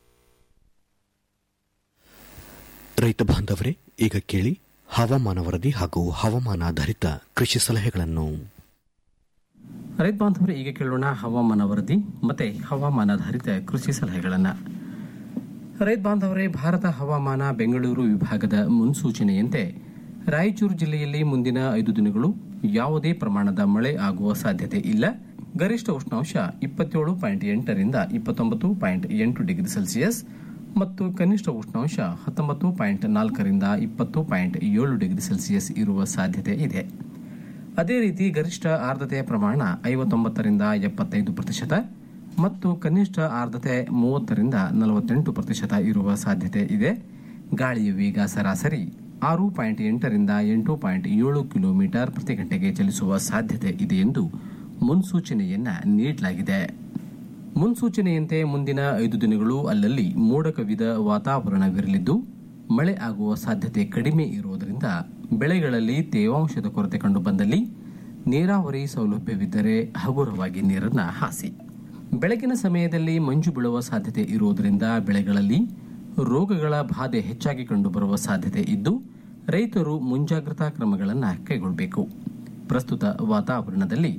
ರೈತ ಬಾಂಧವರೇ ಈಗ ಕೇಳಿ ಹವಾಮಾನ ವರದಿ ಹಾಗೂ ಹವಾಮಾನಾಧಾರಿತ ಕೃಷಿ ಸಲಹೆಗಳನ್ನು ರೈತ ಬಾಂಧವರು ಈಗ ಕೇಳೋಣ ಹವಾಮಾನ ವರದಿ ಮತ್ತೆ ಹವಾಮಾನಾಧಾರಿತ ಕೃಷಿ ಸಲಹೆಗಳನ್ನು ರೈತ ಬಾಂಧವರೇ ಭಾರತ ಹವಾಮಾನ ಬೆಂಗಳೂರು ವಿಭಾಗದ ಮುನ್ಸೂಚನೆಯಂತೆ ರಾಯಚೂರು ಜಿಲ್ಲೆಯಲ್ಲಿ ಮುಂದಿನ ಐದು ದಿನಗಳು ಯಾವುದೇ ಪ್ರಮಾಣದ ಮಳೆ ಆಗುವ ಸಾಧ್ಯತೆ ಇಲ್ಲ ಗರಿಷ್ಠ ಉಷ್ಣಾಂಶ ಇಪ್ಪತ್ತೇಳು ಪಾಯಿಂಟ್ ಎಂಟರಿಂದ ಇಪ್ಪತ್ತೊಂಬತ್ತು ಪಾಯಿಂಟ್ ಎಂಟು ಡಿಗ್ರಿ ಸೆಲ್ಸಿಯಸ್ ಮತ್ತು ಕನಿಷ್ಠ ಉಷ್ಣಾಂಶ ಹತ್ತೊಂಬತ್ತು ಪಾಯಿಂಟ್ ನಾಲ್ಕರಿಂದ ಇಪ್ಪತ್ತು ಪಾಯಿಂಟ್ ಏಳು ಡಿಗ್ರಿ ಸೆಲ್ಸಿಯಸ್ ಇರುವ ಸಾಧ್ಯತೆ ಇದೆ ಅದೇ ರೀತಿ ಗರಿಷ್ಠ ಆರ್ದ್ರತೆಯ ಪ್ರಮಾಣ ಐವತ್ತೊಂಬತ್ತರಿಂದ ಎಪ್ಪತ್ತೈದು ಪ್ರತಿಶತ ಮತ್ತು ಕನಿಷ್ಠ ಆರ್ದ್ರತೆ ಮೂವತ್ತರಿಂದ ನಲವತ್ತೆಂಟು ಪ್ರತಿಶತ ಇರುವ ಸಾಧ್ಯತೆ ಇದೆ ಗಾಳಿಯ ವೇಗ ಸರಾಸರಿ ಆರು ಪಾಯಿಂಟ್ ಎಂಟರಿಂದ ಎಂಟು ಪಾಯಿಂಟ್ ಏಳು ಕಿಲೋಮೀಟರ್ ಪ್ರತಿ ಗಂಟೆಗೆ ಚಲಿಸುವ ಸಾಧ್ಯತೆ ಇದೆ ಎಂದು ಮುನ್ಸೂಚನೆಯನ್ನ ನೀಡಲಾಗಿದೆ ಮುನ್ಸೂಚನೆಯಂತೆ ಮುಂದಿನ ಐದು ದಿನಗಳು ಅಲ್ಲಲ್ಲಿ ಮೋಡ ಕವಿದ ವಾತಾವರಣವಿರಲಿದ್ದು ಮಳೆ ಆಗುವ ಸಾಧ್ಯತೆ ಕಡಿಮೆ ಇರುವುದರಿಂದ ಬೆಳೆಗಳಲ್ಲಿ ತೇವಾಂಶದ ಕೊರತೆ ಕಂಡುಬಂದಲ್ಲಿ ನೀರಾವರಿ ಸೌಲಭ್ಯವಿದ್ದರೆ ಹಗುರವಾಗಿ ನೀರನ್ನು ಹಾಸಿ ಬೆಳಗಿನ ಸಮಯದಲ್ಲಿ ಮಂಜು ಬೀಳುವ ಸಾಧ್ಯತೆ ಇರುವುದರಿಂದ ಬೆಳೆಗಳಲ್ಲಿ ರೋಗಗಳ ಬಾಧೆ ಹೆಚ್ಚಾಗಿ ಕಂಡುಬರುವ ಸಾಧ್ಯತೆ ಇದ್ದು ರೈತರು ಮುಂಜಾಗ್ರತಾ ಕ್ರಮಗಳನ್ನು ಕೈಗೊಳ್ಳಬೇಕು ಪ್ರಸ್ತುತ ವಾತಾವರಣದಲ್ಲಿ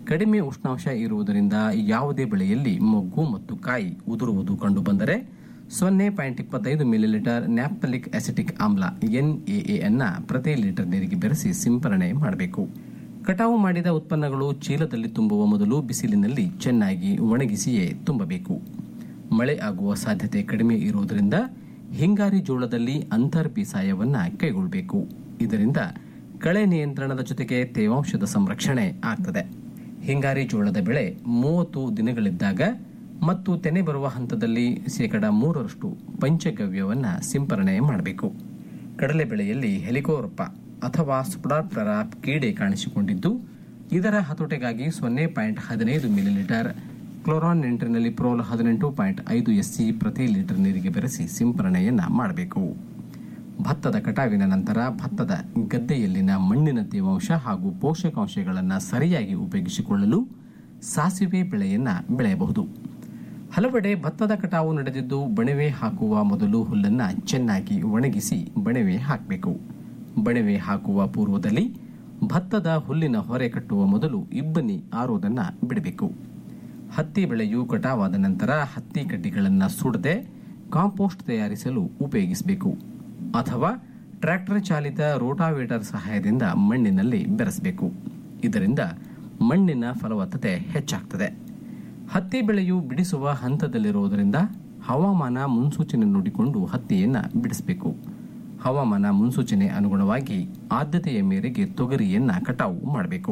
ಕಡಿಮೆ ಉಷ್ಣಾಂಶ ಇರುವುದರಿಂದ ಯಾವುದೇ ಬೆಳೆಯಲ್ಲಿ ಮೊಗ್ಗು ಮತ್ತು ಕಾಯಿ ಉದುರುವುದು ಕಂಡುಬಂದರೆ ಸೊನ್ನೆ ಪಾಯಿಂಟ್ ಇಪ್ಪತ್ತೈದು ಮಿಲಿಲೀಟರ್ ನ್ಯಾಪ್ತಲಿಕ್ ಅಸಿಟಿಕ್ ಆಮ್ಲ ಎನ್ಎಎ ಅನ್ನ ಪ್ರತಿ ಲೀಟರ್ ನೀರಿಗೆ ಬೆರೆಸಿ ಸಿಂಪರಣೆ ಮಾಡಬೇಕು ಕಟಾವು ಮಾಡಿದ ಉತ್ಪನ್ನಗಳು ಚೀಲದಲ್ಲಿ ತುಂಬುವ ಮೊದಲು ಬಿಸಿಲಿನಲ್ಲಿ ಚೆನ್ನಾಗಿ ಒಣಗಿಸಿಯೇ ತುಂಬಬೇಕು ಮಳೆ ಆಗುವ ಸಾಧ್ಯತೆ ಕಡಿಮೆ ಇರುವುದರಿಂದ ಹಿಂಗಾರಿ ಜೋಳದಲ್ಲಿ ಅಂತರ್ ಬೇಸಾಯವನ್ನ ಕೈಗೊಳ್ಳಬೇಕು ಇದರಿಂದ ಕಳೆ ನಿಯಂತ್ರಣದ ಜೊತೆಗೆ ತೇವಾಂಶದ ಸಂರಕ್ಷಣೆ ಆಗ್ತದೆ ಹಿಂಗಾರಿ ಜೋಳದ ಬೆಳೆ ಮೂವತ್ತು ದಿನಗಳಿದ್ದಾಗ ಮತ್ತು ತೆನೆ ಬರುವ ಹಂತದಲ್ಲಿ ಶೇಕಡ ಮೂರರಷ್ಟು ಪಂಚಗವ್ಯವನ್ನ ಸಿಂಪರಣೆ ಮಾಡಬೇಕು ಕಡಲೆ ಬೆಳೆಯಲ್ಲಿ ಹೆಲಿಕೋರಪ್ಪ ಅಥವಾ ಸ್ಪುಡಾಪ್ಟರ ಕೀಡೆ ಕಾಣಿಸಿಕೊಂಡಿದ್ದು ಇದರ ಹತೋಟೆಗಾಗಿ ಸೊನ್ನೆ ಪಾಯಿಂಟ್ ಹದಿನೈದು ಮಿಲಿಲೀಟರ್ ಕ್ಲೋರಾನ್ ನೆಂಟ್ರಿನಲ್ಲಿ ಪ್ರೋಲ್ ಹದಿನೆಂಟು ಪಾಯಿಂಟ್ ಐದು ಎಸ್ಸಿ ಪ್ರತಿ ಲೀಟರ್ ನೀರಿಗೆ ಬೆರೆಸಿ ಸಿಂಪರಣೆಯನ್ನ ಮಾಡಬೇಕು ಭತ್ತದ ಕಟಾವಿನ ನಂತರ ಭತ್ತದ ಗದ್ದೆಯಲ್ಲಿನ ಮಣ್ಣಿನ ತೇವಾಂಶ ಹಾಗೂ ಪೋಷಕಾಂಶಗಳನ್ನು ಸರಿಯಾಗಿ ಉಪಯೋಗಿಸಿಕೊಳ್ಳಲು ಸಾಸಿವೆ ಬೆಳೆಯನ್ನ ಬೆಳೆಯಬಹುದು ಹಲವೆಡೆ ಭತ್ತದ ಕಟಾವು ನಡೆದಿದ್ದು ಬಣವೆ ಹಾಕುವ ಮೊದಲು ಹುಲ್ಲನ್ನ ಚೆನ್ನಾಗಿ ಒಣಗಿಸಿ ಬಣವೆ ಹಾಕಬೇಕು ಬಣವೆ ಹಾಕುವ ಪೂರ್ವದಲ್ಲಿ ಭತ್ತದ ಹುಲ್ಲಿನ ಹೊರೆ ಕಟ್ಟುವ ಮೊದಲು ಇಬ್ಬನಿ ಆರೋದನ್ನ ಬಿಡಬೇಕು ಹತ್ತಿ ಬೆಳೆಯು ಕಟಾವಾದ ನಂತರ ಹತ್ತಿ ಕಡ್ಡಿಗಳನ್ನು ಸುಡದೆ ಕಾಂಪೋಸ್ಟ್ ತಯಾರಿಸಲು ಉಪಯೋಗಿಸಬೇಕು ಅಥವಾ ಟ್ರ್ಯಾಕ್ಟರ್ ಚಾಲಿತ ರೋಟಾವೇಟರ್ ಸಹಾಯದಿಂದ ಮಣ್ಣಿನಲ್ಲಿ ಬೆರೆಸಬೇಕು ಇದರಿಂದ ಮಣ್ಣಿನ ಫಲವತ್ತತೆ ಹೆಚ್ಚಾಗ್ತದೆ ಹತ್ತಿ ಬೆಳೆಯು ಬಿಡಿಸುವ ಹಂತದಲ್ಲಿರುವುದರಿಂದ ಹವಾಮಾನ ಮುನ್ಸೂಚನೆ ನೋಡಿಕೊಂಡು ಹತ್ತಿಯನ್ನ ಬಿಡಿಸಬೇಕು ಹವಾಮಾನ ಮುನ್ಸೂಚನೆ ಅನುಗುಣವಾಗಿ ಆದ್ಯತೆಯ ಮೇರೆಗೆ ತೊಗರಿಯನ್ನ ಕಟಾವು ಮಾಡಬೇಕು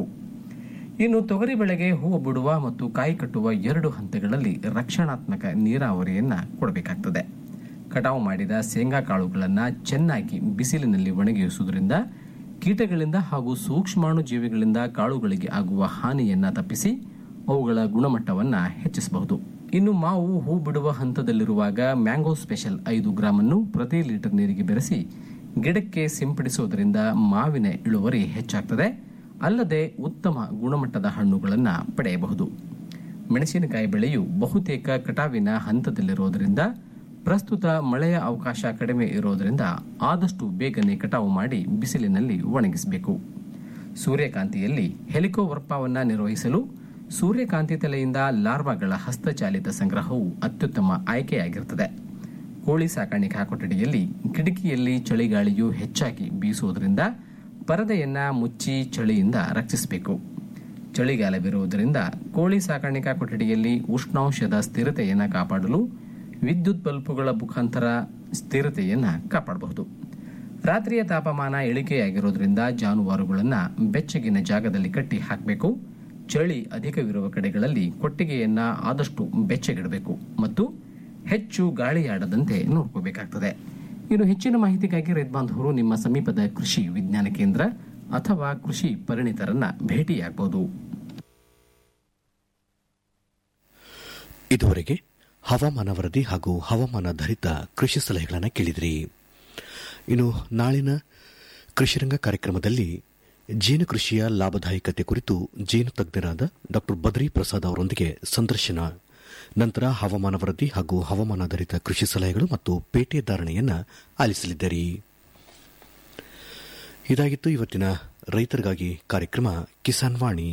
ಇನ್ನು ತೊಗರಿ ಬೆಳೆಗೆ ಹೂವು ಬಿಡುವ ಮತ್ತು ಕಾಯಿ ಕಟ್ಟುವ ಎರಡು ಹಂತಗಳಲ್ಲಿ ರಕ್ಷಣಾತ್ಮಕ ನೀರಾವರಿಯನ್ನ ಕೊಡಬೇಕಾಗ್ತದೆ ಕಟಾವು ಮಾಡಿದ ಶೇಂಗಾ ಕಾಳುಗಳನ್ನು ಚೆನ್ನಾಗಿ ಬಿಸಿಲಿನಲ್ಲಿ ಒಣಗಿಸುವುದರಿಂದ ಕೀಟಗಳಿಂದ ಹಾಗೂ ಸೂಕ್ಷ್ಮಾಣು ಜೀವಿಗಳಿಂದ ಕಾಳುಗಳಿಗೆ ಆಗುವ ಹಾನಿಯನ್ನ ತಪ್ಪಿಸಿ ಅವುಗಳ ಗುಣಮಟ್ಟವನ್ನ ಹೆಚ್ಚಿಸಬಹುದು ಇನ್ನು ಮಾವು ಹೂ ಬಿಡುವ ಹಂತದಲ್ಲಿರುವಾಗ ಮ್ಯಾಂಗೋ ಸ್ಪೆಷಲ್ ಐದು ಗ್ರಾಮ್ ಅನ್ನು ಪ್ರತಿ ಲೀಟರ್ ನೀರಿಗೆ ಬೆರೆಸಿ ಗಿಡಕ್ಕೆ ಸಿಂಪಡಿಸುವುದರಿಂದ ಮಾವಿನ ಇಳುವರಿ ಹೆಚ್ಚಾಗ್ತದೆ ಅಲ್ಲದೆ ಉತ್ತಮ ಗುಣಮಟ್ಟದ ಹಣ್ಣುಗಳನ್ನು ಪಡೆಯಬಹುದು ಮೆಣಸಿನಕಾಯಿ ಬೆಳೆಯು ಬಹುತೇಕ ಕಟಾವಿನ ಹಂತದಲ್ಲಿರುವುದರಿಂದ ಪ್ರಸ್ತುತ ಮಳೆಯ ಅವಕಾಶ ಕಡಿಮೆ ಇರೋದರಿಂದ ಆದಷ್ಟು ಬೇಗನೆ ಕಟಾವು ಮಾಡಿ ಬಿಸಿಲಿನಲ್ಲಿ ಒಣಗಿಸಬೇಕು ಸೂರ್ಯಕಾಂತಿಯಲ್ಲಿ ಹೆಲಿಕೋವರ್ಪವನ್ನು ನಿರ್ವಹಿಸಲು ಸೂರ್ಯಕಾಂತಿ ತಲೆಯಿಂದ ಲಾರ್ವಾಗಳ ಹಸ್ತಚಾಲಿತ ಸಂಗ್ರಹವು ಅತ್ಯುತ್ತಮ ಆಯ್ಕೆಯಾಗಿರುತ್ತದೆ ಕೋಳಿ ಸಾಕಾಣಿಕಾ ಕೊಠಡಿಯಲ್ಲಿ ಕಿಟಕಿಯಲ್ಲಿ ಚಳಿಗಾಳಿಯು ಹೆಚ್ಚಾಗಿ ಬೀಸುವುದರಿಂದ ಪರದೆಯನ್ನ ಮುಚ್ಚಿ ಚಳಿಯಿಂದ ರಕ್ಷಿಸಬೇಕು ಚಳಿಗಾಲವಿರುವುದರಿಂದ ಕೋಳಿ ಸಾಕಾಣಿಕಾ ಕೊಠಡಿಯಲ್ಲಿ ಉಷ್ಣಾಂಶದ ಸ್ಥಿರತೆಯನ್ನು ಕಾಪಾಡಲು ವಿದ್ಯುತ್ ಬಲ್ಬುಗಳ ಮುಖಾಂತರ ಸ್ಥಿರತೆಯನ್ನು ಕಾಪಾಡಬಹುದು ರಾತ್ರಿಯ ತಾಪಮಾನ ಇಳಿಕೆಯಾಗಿರೋದ್ರಿಂದ ಜಾನುವಾರುಗಳನ್ನು ಬೆಚ್ಚಗಿನ ಜಾಗದಲ್ಲಿ ಕಟ್ಟಿ ಹಾಕಬೇಕು ಚಳಿ ಅಧಿಕವಿರುವ ಕಡೆಗಳಲ್ಲಿ ಕೊಟ್ಟಿಗೆಯನ್ನ ಆದಷ್ಟು ಬೆಚ್ಚಗಿಡಬೇಕು ಮತ್ತು ಹೆಚ್ಚು ಗಾಳಿಯಾಡದಂತೆ ನೋಡ್ಕೋಬೇಕಾಗ್ತದೆ ಇನ್ನು ಹೆಚ್ಚಿನ ಮಾಹಿತಿಗಾಗಿ ರೈತ ಬಾಂಧವರು ನಿಮ್ಮ ಸಮೀಪದ ಕೃಷಿ ವಿಜ್ಞಾನ ಕೇಂದ್ರ ಅಥವಾ ಕೃಷಿ ಪರಿಣಿತರನ್ನ ಭೇಟಿಯಾಗಬಹುದು ಇದುವರೆಗೆ ಹವಾಮಾನ ವರದಿ ಹಾಗೂ ಹವಾಮಾನಾಧಾರಿತ ಕೃಷಿ ಸಲಹೆಗಳನ್ನು ಕೇಳಿದ್ರಿ ಇನ್ನು ನಾಳಿನ ಕೃಷಿರಂಗ ಕಾರ್ಯಕ್ರಮದಲ್ಲಿ ಜೇನು ಕೃಷಿಯ ಲಾಭದಾಯಕತೆ ಕುರಿತು ಜೇನು ತಜ್ಞರಾದ ಡಾ ಬದ್ರಿ ಪ್ರಸಾದ್ ಅವರೊಂದಿಗೆ ಸಂದರ್ಶನ ನಂತರ ಹವಾಮಾನ ವರದಿ ಹಾಗೂ ಹವಾಮಾನಾಧಾರಿತ ಕೃಷಿ ಸಲಹೆಗಳು ಮತ್ತು ಪೇಟೆ ಧಾರಣೆಯನ್ನ ಆಲಿಸಲಿದ್ದೀರಿ ಇದಾಗಿತ್ತು ಇವತ್ತಿನ ರೈತರಿಗಾಗಿ ಕಾರ್ಯಕ್ರಮ ಕಿಸಾನ್ ವಾಣಿ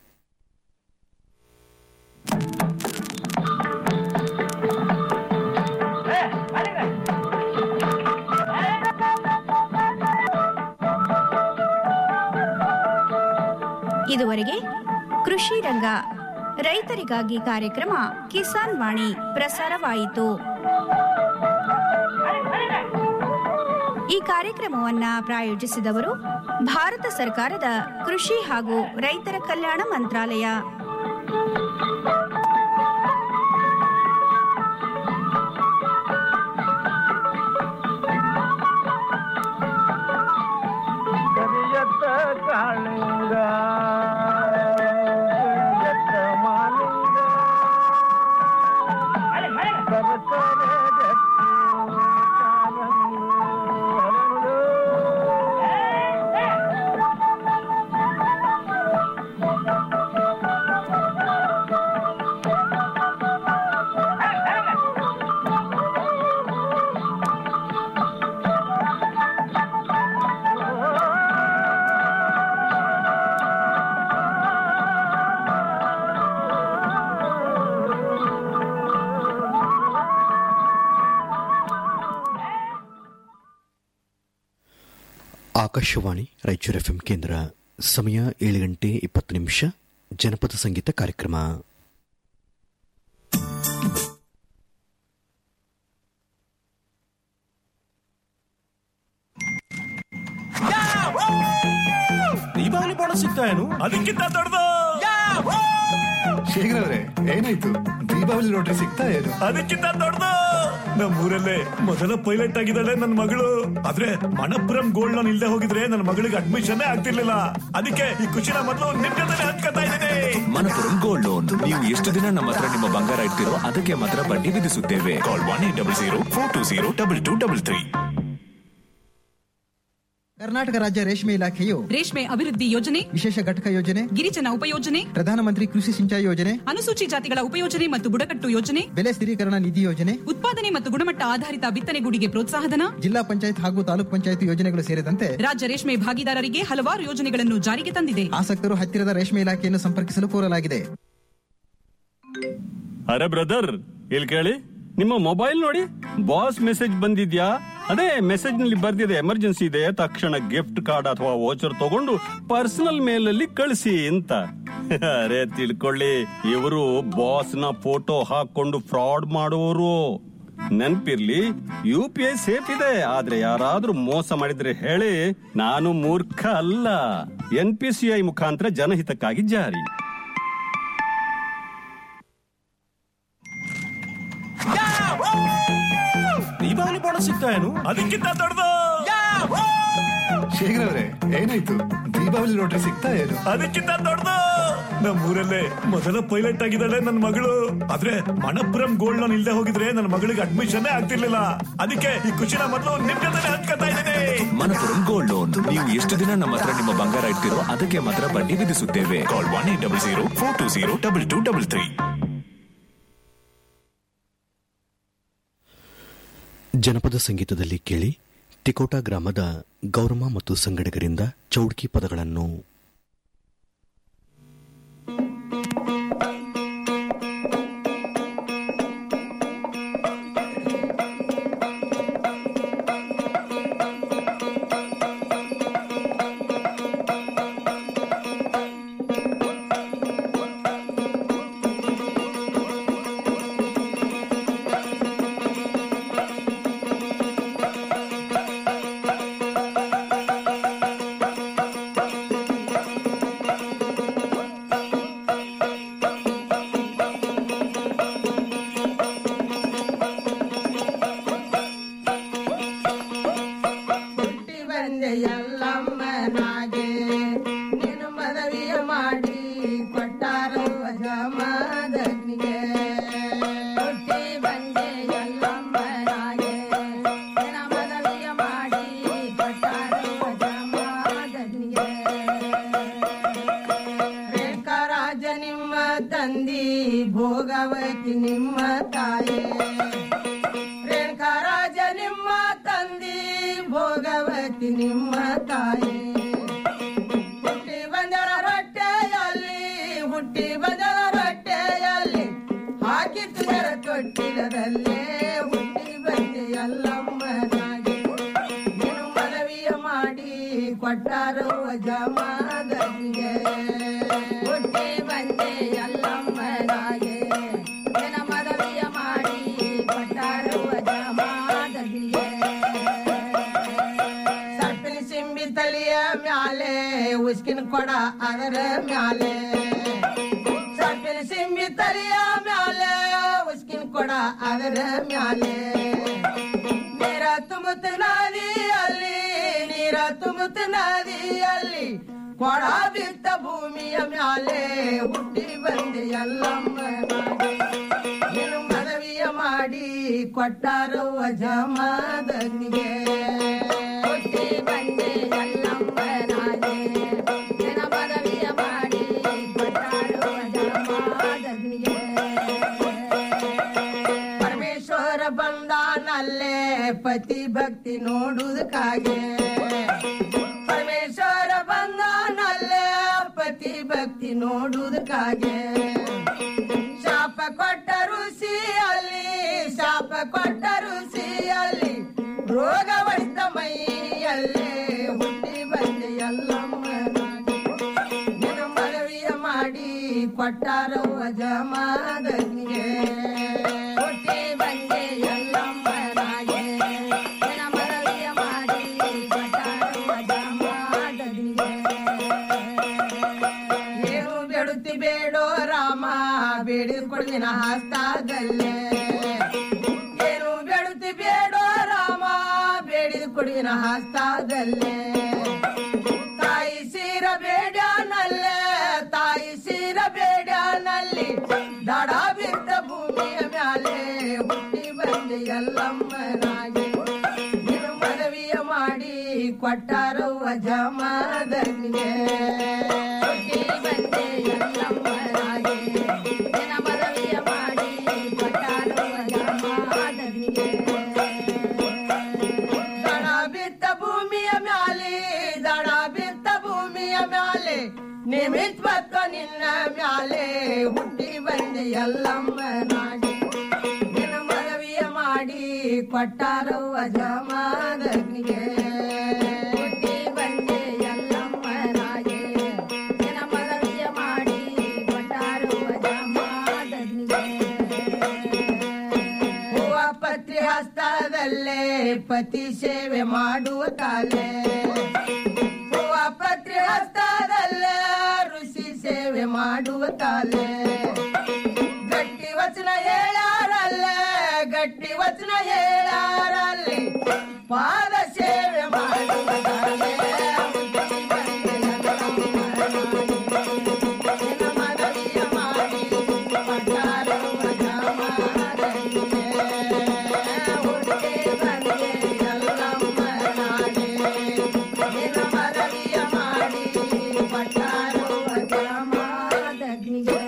ಇದುವರೆಗೆ ಕೃಷಿ ರಂಗ ರೈತರಿಗಾಗಿ ಕಾರ್ಯಕ್ರಮ ಕಿಸಾನ್ ವಾಣಿ ಪ್ರಸಾರವಾಯಿತು ಈ ಕಾರ್ಯಕ್ರಮವನ್ನ ಪ್ರಾಯೋಜಿಸಿದವರು ಭಾರತ ಸರ್ಕಾರದ ಕೃಷಿ ಹಾಗೂ ರೈತರ ಕಲ್ಯಾಣ ಮಂತ್ರಾಲಯ ಕರಿಯತ್ತ ಕಾಳಿಂಗ ಕರಿಯತ್ತ ಮಾಲಿಂಗ ಸರಸರ ಗಟ್ಟಿ ಕಾಲಂದು ಹರಳು. ಆಕಾಶವಾಣಿ ರಾಯಚೂರು ಎಫ್ಎಂ ಕೇಂದ್ರ ಸಮಯ ಏಳು ಗಂಟೆ ಇಪ್ಪತ್ತು ನಿಮಿಷ ಜನಪದ ಸಂಗೀತ ಕಾರ್ಯಕ್ರಮ ದೀಪಾವಳಿ ಬೋನಸ್ ಸಿಗ್ತಾ ಏನು ಅದಕ್ಕಿಂತ ದೊಡ್ಡದು ಶೇಖರ್ ಅವರೇ ಏನಾಯ್ತು ದೀಪಾವಳಿ ಲಾಟ್ರಿ ಸಿಗ್ತಾ ಏನು ಅದಕ್ಕಿಂತ ದೊಡ್ಡದು ನಮ್ಮೂರಲ್ಲೇ ಮೊದಲ ಪೈಲಟ್ ಆಗಿದ್ದಾಳೆ ನನ್ನ ಮಗಳು ಆದ್ರೆ ಮಣಪುರಂ ಗೋಲ್ಡ್ ಲೋನ್ ಇಲ್ಲದೆ ಹೋಗಿದ್ರೆ ನನ್ನ ಮಗಳಿಗೆ ಅಡ್ಮಿಷನ್ ಆಗ್ತಿರ್ಲಿಲ್ಲ ಅದಕ್ಕೆ ಈ ಖುಷಿನ ಮೊದಲು ನಿಮ್ ಜೊತೆ ಹಂಚ್ಕೊತಾ ಇದ್ದೀನಿ ಮನಪುರಂ ಗೋಲ್ಡ್ ಲೋನ್ ನೀವು ಎಷ್ಟು ದಿನ ನಮ್ಮ ಹತ್ರ ನಿಮ್ಮ ಬಂಗಾರ ಇಡ್ತಿರೋ ಅದಕ್ಕೆ ಮಾತ್ರ ಬಡ್ಡಿ ವಿಧಿಸುತ್ತೇವೆ call one eight double zero four two zero double two double three Karnataka ರಾಜ್ಯ ರೇಷ್ಮೆ ಇಲಾಖೆಯು ರೇಷ್ಮೆ ಅಭಿವೃದ್ಧಿ ಯೋಜನೆ ವಿಶೇಷ ಘಟಕ ಯೋಜನೆ ಗಿರಿಜನ ಉಪಯೋಜನೆ ಪ್ರಧಾನಮಂತ್ರಿ ಕೃಷಿ ಸಿಂಚಾಯಿ ಯೋಜನೆ ಅನುಸೂಚಿ ಜಾತಿಗಳ ಉಪಯೋಜನೆ ಮತ್ತು ಬುಡಕಟ್ಟು ಯೋಜನೆ ಬೆಲೆ ಸ್ಥಿರೀಕರಣ ನಿಧಿ ಯೋಜನೆ ಉತ್ಪಾದನೆ ಮತ್ತು ಗುಣಮಟ್ಟ ಆಧಾರಿತ ಬಿತ್ತನೆಗೂಡಿಗೆ ಪ್ರೋತ್ಸಾಹಧನ ಜಿಲ್ಲಾ ಪಂಚಾಯತ್ ಹಾಗೂ ತಾಲೂಕ್ ಪಂಚಾಯತ್ ಯೋಜನೆಗಳು ಸೇರಿದಂತೆ ರಾಜ್ಯ ರೇಷ್ಮೆ ಭಾಗಿದಾರರಿಗೆ ಹಲವಾರು ಯೋಜನೆಗಳನ್ನು ಜಾರಿಗೆ ತಂದಿದೆ ಆಸಕ್ತರು ಹತ್ತಿರದ ರೇಷ್ಮೆ ಇಲಾಖೆಯನ್ನು ಸಂಪರ್ಕಿಸಲು ಕೋರಲಾಗಿದೆ ಅರೆ ಬ್ರದರ್ ಇಲ್ಲಿ ಕೇಳಿ ನಿಮ್ಮ ಮೊಬೈಲ್ ನೋಡಿ ಬಾಸ್ ಮೆಸೇಜ್ ಬಂದಿದ್ಯಾ ಅದೇ ಮೆಸೇಜ್ ನಲ್ಲಿ ಬರ್ದಿದೆ ಎಮರ್ಜೆನ್ಸಿ ಇದೆ ತಕ್ಷಣ ಗಿಫ್ಟ್ ಕಾರ್ಡ್ ಅಥವಾ ವೋಚರ್ ತಗೊಂಡು ಪರ್ಸನಲ್ ಮೇಲ್ ಅಲ್ಲಿ ಕಳಿಸಿ ಅಂತ ಅರೆ ತಿಳ್ಕೊಳ್ಳಿ ಇವರು ಬಾಸ್ ನ ಫೋಟೋ ಹಾಕೊಂಡು ಫ್ರಾಡ್ ಮಾಡುವವರು ನೆನ್ಪಿರ್ಲಿ ಯು ಪಿ ಐ ಸೇಫ್ ಇದೆ ಆದ್ರೆ ಯಾರಾದ್ರೂ ಮೋಸ ಮಾಡಿದ್ರೆ ಹೇಳಿ ನಾನು ಮೂರ್ಖ ಅಲ್ಲ ಎನ್ ಪಿ ಸಿ ಐ ಮುಖಾಂತರ ಜನಹಿತಕ್ಕಾಗಿ ಜಾರಿ ದೀಪಾವಳಿ ಬೋನಸ್ ಸಿಗ್ತಾ ಏನು ಅದಕ್ಕಿಂತ ದೊಡ್ಡದು ಶೇಖರ್ ಅವರೇ ಏನಾಯ್ತು ದೀಪಾವಳಿ ಲಾಟ್ರಿ ಸಿಗ್ತಾ ಏನು ಅದಕ್ಕಿಂತ ದೊಡ್ಡದು ನಮ್ಮೂರಲ್ಲೇ ಮೊದಲ ಪೈಲಟ್ ಆಗಿದ್ದಾಳೆ ನನ್ನ ಮಗಳು ಆದ್ರೆ ಮಣಪುರಂ ಗೋಲ್ಡ್ ಲೋನ್ ಇಲ್ಲದೆ ಹೋಗಿದ್ರೆ ನನ್ನ ಮಗಳಿಗೆ ಅಡ್ಮಿಷನ್ ಆಗ್ತಿರ್ಲಿಲ್ಲ ಅದಕ್ಕೆ ಈ ಖುಷಿನ ಮೊದಲು ನಿಮ್ ಜೊತೆ ಹಂಚ್ಕೊತಾ ಇದ್ದೀನಿ ಮನಪುರಂ ಗೋಲ್ಡ್ ಲೋನ್ ನೀವು ಎಷ್ಟು ದಿನ ನಮ್ಮ ಹತ್ರ ನಿಮ್ಮ ಬಂಗಾರ ಇಡ್ತಿರೋ ಅದಕ್ಕೆ ಮಾತ್ರ ಬಡ್ಡಿ ವಿಧಿಸುತ್ತೇವೆ call one eight double zero four two zero double two double three ಜನಪದ ಸಂಗೀತದಲ್ಲಿ ಕೇಳಿ ತಿಕೋಟ ಗ್ರಾಮದ ಗೌರಮ್ಮ ಮತ್ತು ಸಂಗಡಿಗರಿಂದ ಚೌಡ್ಕಿ ಪದಗಳನ್ನು ಹುಟ್ಟಿ ಬಂದೆ ಎಲ್ಲಮ್ಮನಾಗೆ ನೀನು ಮದವಿಯ ಮಾಡಿ ಕೊಟ್ಟಾರು ಜಮದಗ್ನಿಗೆ ಹುಟ್ಟಿ ಬಂದೆ ಎಲ್ಲಮ್ಮನಾಗೆ ನಿನ್ನ ಮದವಿಯ ಮಾಡಿ ಕೊಟ್ಟಾರು ಜಮದಗ್ನಿಗೆ ರೇಖಾರಾಜ ನಿಮ್ಮ ತಂದಿ ಭೋಗವತಿ ನಿಮ್ಮ ತಾಯೇ ರೇಣುಕರಾಜ ನಿಮ್ಮ ತಂದಿ ಭೋಗವತಿ ನಿಮ್ಮ ತಾಯಿ ಹುಟ್ಟಿ ಬಂದರ ರೊಟ್ಟೆಯಲ್ಲಿ ಹುಟ್ಟಿ ಬಂದರ ರೊಟ್ಟೆಯಲ್ಲಿ ಹಾಕಿ ತುದರ ತೊಟ್ಟಿಲದಲ್ಲೇ ಹುಟ್ಟಿ ಬಂದೆ ಎಲ್ಲಮ್ಮನಾಗಿ ನೀನು ಮನವಿಯ ಮಾಡಿ ಕೊಟ್ಟಾರೋ ಜಮಾದನಿಗೆ ಹುಟ್ಟಿ ಬಂದೆ ಎಲ್ಲಮ್ಮನಾಗೆ ನಿನ್ನ ಮನವಿಯ ಮಾಡಿ ಕೊಟ್ಟಾರೋ ಜಮಾದನಿಗೆ ಸರ್ಪಿನ ಸಿಂಬಿ ತಲಿಯ ಮ್ಯಾಲೆ ಉಸ್ಕಿನ ಕೊಡ ಅದರ ಮ್ಯಾಲೆ ಸರ್ಪಿನ ಸಿಂಬಿ ತಲಿಯ ಮ್ಯಾಲೆ ಉಸ್ಕಿನ ಕೊಡ ಅದರ ಮ್ಯಾಲೆ ನೀರ ತುಂಬುತ್ತ ನದಿಯಲ್ಲಿ ನೀರ ತುಂಬುತ್ತ ನದಿಯಲ್ಲಿ ಕೊಡ ಬಿತ್ತ ಭೂಮಿಯ ಮ್ಯಾಲೆ ಹುಟ್ಟಿ ಬಂದೆ ಎಲ್ಲಮ್ಮ ನೀನು ಮನವಿಯ ಮಾಡಿ ಕೊಟ್ಟಾರೋ ಜಮಾದನಿಗೆ ಹುಟ್ಟಿ ಬಂದೆ ಎಲ್ಲಮ್ಮನಾಗೆ ನಿನ್ನ ಮನವಿಯ ಮಾಡಿ ಕೊಟ್ಟಾರೋ ಜಮಾದನಿಗೆ ಪರಮೇಶ್ವರ ಬಂದಾನಲ್ಲೇ ಪತಿ ಭಕ್ತಿ ನೋಡುವುದಕ್ಕಾಗೆ ಪರಮೇಶ್ವರ ಬಂದಾನಲ್ಲೇ ಪತಿ ಭಕ್ತಿ ನೋಡುವುದಕ್ಕಾಗೆ ಶಾಪ ಕೊಟ್ಟ ಋಷಿಯಲ್ಲಿ ಶಾಪ ಕೊಟ್ಟ ಋಷಿಯಲ್ಲಿ ರೋಗ ಹೊಡೆದ ಮೈಯಲ್ಲೇ ಹುಟ್ಟಿ ಕೊಟ್ಟಾರೋ ಜಮಾದನಿಗೆ ಹುಟ್ಟಿ ಬಂದೆ ಎಲ್ಲಮ್ಮನಾಗೆ ನಿನ್ನ ಮರವಿಯ ಮಾಡಿ ಕೊಟ್ಟಾರೋ ಜಮಾದನಿಗೆ ಏನು ಬೇಡುತ್ತಿ ಬೇಡೋ ರಾಮ ಬೇಡಿ ಕೊಡುವಿನ ಹಸ್ತಾದಲ್ಲೇ ಏನು ಬೇಡುತ್ತಿ ಬೇಡೋ ರಾಮ ಬೇಡಿ ಕೊಡುವಿನ ಹಸ್ತಾದಲ್ಲೇ ತಾಯಿ ಸೀರ ಬೇಡನಲ್ಲೇ ತಾಯಿ ಸೀರ ಬೇಡನಲ್ಲಿ ದಡ ಬಿದ್ದ ಭೂಮಿಯ ಮ್ಯಾಲೆ ಹುಟ್ಟಿ ಬಂದೆ ಎಲ್ಲಮ್ಮನಾಗಿ ನಿನ್ನ ಮನವಿಯ ಮಾಡಿ ಕೊಟ್ಟಾರೋ ಜಮಾದನಿಗೆ ಹುಟ್ಟಿ ಬಂದೆ ಎಲ್ಲಮ್ಮನಾಗಿ ನಿನ್ನ ಮನವಿಯ ಮಾಡಿ ಕೊಟ್ಟಾರೋ ಜಮಾದನಿಗೆ ದಡ ಬಿತ್ತ ಭೂಮಿಯ ಮ್ಯಾಲೆ ದಡ ಬಿತ್ತ ಭೂಮಿಯ ಮ್ಯಾಲೆ ನಿಮಿತ್ ಬತ್ತ ನಿನ್ನ ಮ್ಯಾಲೆ ಹುಟ್ಟಿ ಬಂದೆ ಎಲ್ಲಮ್ಮನಾಗಿ ನಿನ್ನ ಮನವಿಯ ಮಾಡಿ ಕೊಟ್ಟಾರೋ ಅಜಮಾದನಿಗೆ ಹುಟ್ಟಿ ಬಂದೆ ಎಲ್ಲಮ್ಮನಾಗಿ ನಿನ್ನ ಮನವಿಯ ಮಾಡಿ ಕೊಟ್ಟಾರೋ ಅಜಮಾದನಿಗೆ ಹೂವ ಪತ್ರಿ ಹಸ್ತದಲ್ಲೇ ಪತಿ ಸೇವೆ ಮಾಡುವ ಕಾಲೇ ಹೂವ ಪತ್ರಿ ಹಸ್ತದಲ್ಲೇ ಋಷಿ ಸೇವೆ ಮಾಡುವ ಕಾಲೇ ಗಟ್ಟಿ ವಚನ ಹೇಳಾರಲ್ಲ ಗಟ್ಟಿ ವಚನ ಹೇಳಾರಲ್ಲಿ ಪಾದ ಸೇವೆ ಮಾಡುವ ಕಾಲೇ ನಿನ್ನ ಮನವಿಯ ಮಾಡಿ ಕೊಟ್ಟಾರೋ ಜಮಾದನಿಗೆ. ಹುಟ್ಟಿ ಬಂದೆ ಎಲ್ಲಮ್ಮನಾಗೆ. ನಿನ್ನ ಮನವಿಯ ಮಾಡಿ ಕೊಟ್ಟಾರೋ ಜಮಾದನಿಗೆ.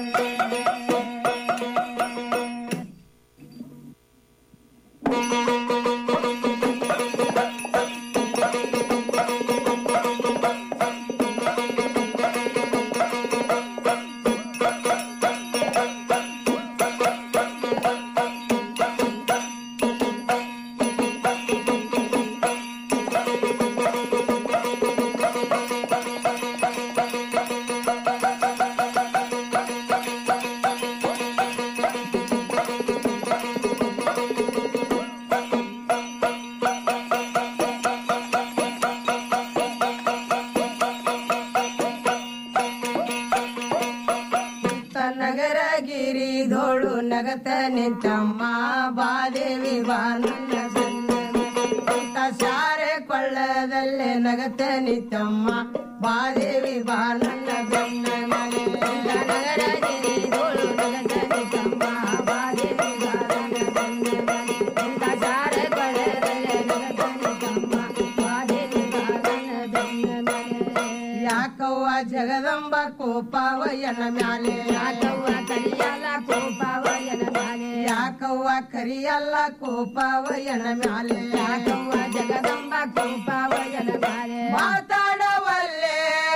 ನಗರಗಿರಿ ಧೋಳು ನಗತ ನಿಂತಮ್ಮ ಬಾದೇವಿ ಬಾನನ್ನ ಅಂತ ಸಾರೆ ಕೊಳ್ಳದಲ್ಲೇ ನಗತ ನಿಂತಮ್ಮ ಬಾದೇವಿ ಬಾನನ್ನ ಬೆನ್ನ ಮನೆ ನಗರಗಿರಿ ಧೋಳು ನಗತ ನಿಂತಮ್ಮ ಬಾದೇವಿ ಬಾನನ್ನ ಬೆನ್ನ ಮನೆ ಅಂತ ಸಾರೆ ಕೊಳ್ಳದಲ್ಲೇ ನಗತ ನಿಂತಮ್ಮ ಬಾದೇವಿ ಬಾನನ್ನ ಬೆನ್ನ ಮನೆ ಯಾಕವ್ವ ಜಗದಂಬ ಕೋಪವಯನ ಮ್ಯಾಲೆ ಯಾಕವ್ವ ಕರಿಯಲ್ಲ ಕೋಪವಯನ ಮ್ಯಾಲೆ ಯಾಕವ್ವ ಕರಿಯಲ್ಲ ಕೋಪವಯನ ಮ್ಯಾಲೆ ಯಾಕವ್ವ ಜಗದಂಬ ಕೋಪವಯನ ಮ್ಯಾಲೆ ಮಾತಾಡವಲ್ಲೆ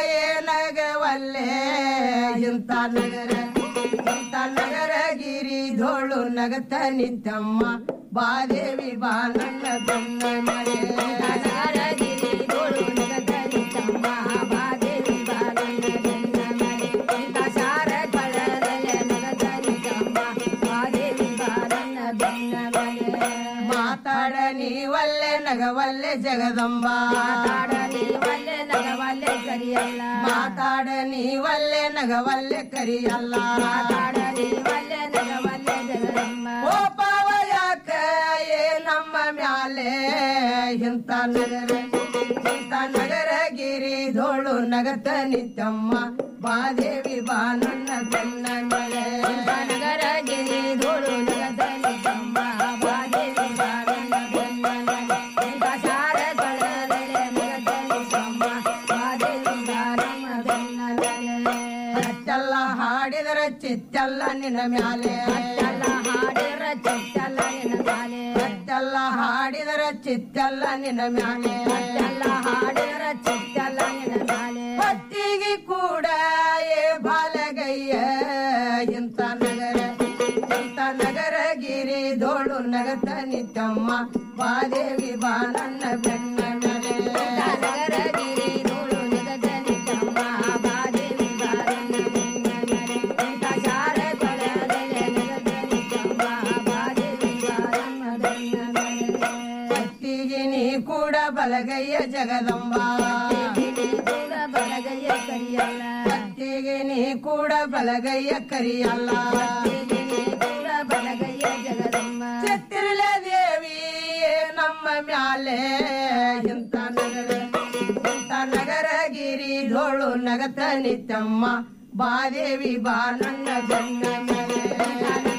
ಏನಗವಲ್ಲೆ ಇಂಥ ನಗರ ಇಂಥ ನಗರ ಗಿರಿ ಧೋಳು ನಗತ ನಿಂತಮ್ಮ ಬಾದೇವಿ ಬಾ ನನ್ನ ಬೆನ್ನ ಮನೆ ನಗರ ಗಿರಿ ಧೋಳು ನಗತ ನಿಂತಮ್ಮ ಬಾದೇವಿ ಬಾ ನನ್ನ ಬೆನ್ನ ಮನೆ ಇಂಥ ಸಾರ ಕೊಳ್ಳದಲೆ ನಗತ ನಿಂತಮ್ಮ ಬಾದೇವಿ ಬಾ ನನ್ನ ಬೆನ್ನ ಮನೆ ಮಾತಾಡ ನೀವಲ್ಲೆ ನಗವಲ್ಲೆ ಜಗದಂಬ ಮಾತಾಡ ನೀವಲ್ಲೆ ನಗವಲ್ಲೆ ಕರಿಯಲ್ಲ ಮಾತಾಡ ನೀವಲ್ಲೆ ನಗವಲ್ಲೆ ಕರಿಯಲ್ಲ ಮಾತಾಡ ನೀವಲ್ಲೆ ನಗವಲ್ಲೆ ಜಗದಂಬ ಓ ಪಾವ ಯಾಕ ಏ ನಮ್ಮ ಮ್ಯಾಲೆ ಇಂಥ ನಗರ ಇಂಥ ನಗರ ಗಿರಿ ಧೋಳು ನಗತ ನಿಂತಮ್ಮ ಬಾದೇವಿ ಬಾ ನನ್ನ ಬೆನ್ನ ಮಳೆ ನಗರ ಗಿರಿ ಧೋಳು ನಗತ ನಿಂತಮ್ಮ ಬಾದೇವಿ ಬಾ ನನ್ನ ಬೆನ್ನ ಮಳೆ ಇಂಥ ಸಾರ ಕೊಳ್ಳದಲೆ ನಗತ ನಿಂತಮ್ಮ ಬಾದೇವಿ ಬಾ ನಮ್ಮ ಬೆನ್ನ ಮಳೆ ಅಚ್ಚಲ್ಲ ಹಾಡಿದರ ಚಿಚ್ಚಲ್ಲ ನಿನ್ನ ಮ್ಯಾಲೆ ಅಚ್ಚಲ್ಲ ಹಾಡಿದರ ಚಿಚ್ಚಲ್ಲ ನಿನ್ನ ಮ್ಯಾಲೆ ಅಚ್ಚಲ್ಲ ಹಾಡಿದರ ಚಿಚ್ಚಲ್ಲ ನಿನ್ನ ಮ್ಯಾಲೆ ಅಚ್ಚಲ್ಲ ಹಾಡಿದರ ಚಿಚ್ಚಲ್ಲ ನಿನ್ನ ಮ್ಯಾಲೆ ಹೊತ್ತಿಗೆ ಕೂಡ ಏ ಬಾಲಗಯ್ಯ ಇಂಥ ನಗರ ಇಂಥ ನಗರ ಗಿರಿ ಧೋಳು ನಗತ ನಿತ್ತಮ್ಮ ಬಾದೇವಿ ಬಾ ನನ್ನ ಬೆನ್ನ ಮೇಲೆ ನಗರ ಗಿರಿ ಧೋಳು ನಗತ ನಿತ್ತಮ್ಮ ಬಾದೇವಿ ಬಾ ನನ್ನ ಬೆನ್ನ ಮೇಲೆ ಇಂಥ ಕೂಡ ಬಲಗೈಯ ಜಗದಂಬ ಬಲಗೈಯ ಕರಿಯಲ್ಲ ಕತ್ತಿಗೆ ನೀ ಕೂಡ ಬಲಗೈಯ ಕರಿಯಲ್ಲ ಬಲಗೈಯ ಜಗದಂಬ ಛತ್ತಿರಲ ದೇವಿ ನಮ್ಮ ಮ್ಯಾಲೆ ಇಂಥ ನಗರ ಇಂಥ ನಗರಗಿರಿ ಧೋಳು ನಗತ ನಿತ್ತಮ್ಮ ಬಾದೇವಿ ಬಾ ನನ್ನ ಬೆನ್ನ ಮೇಲೆ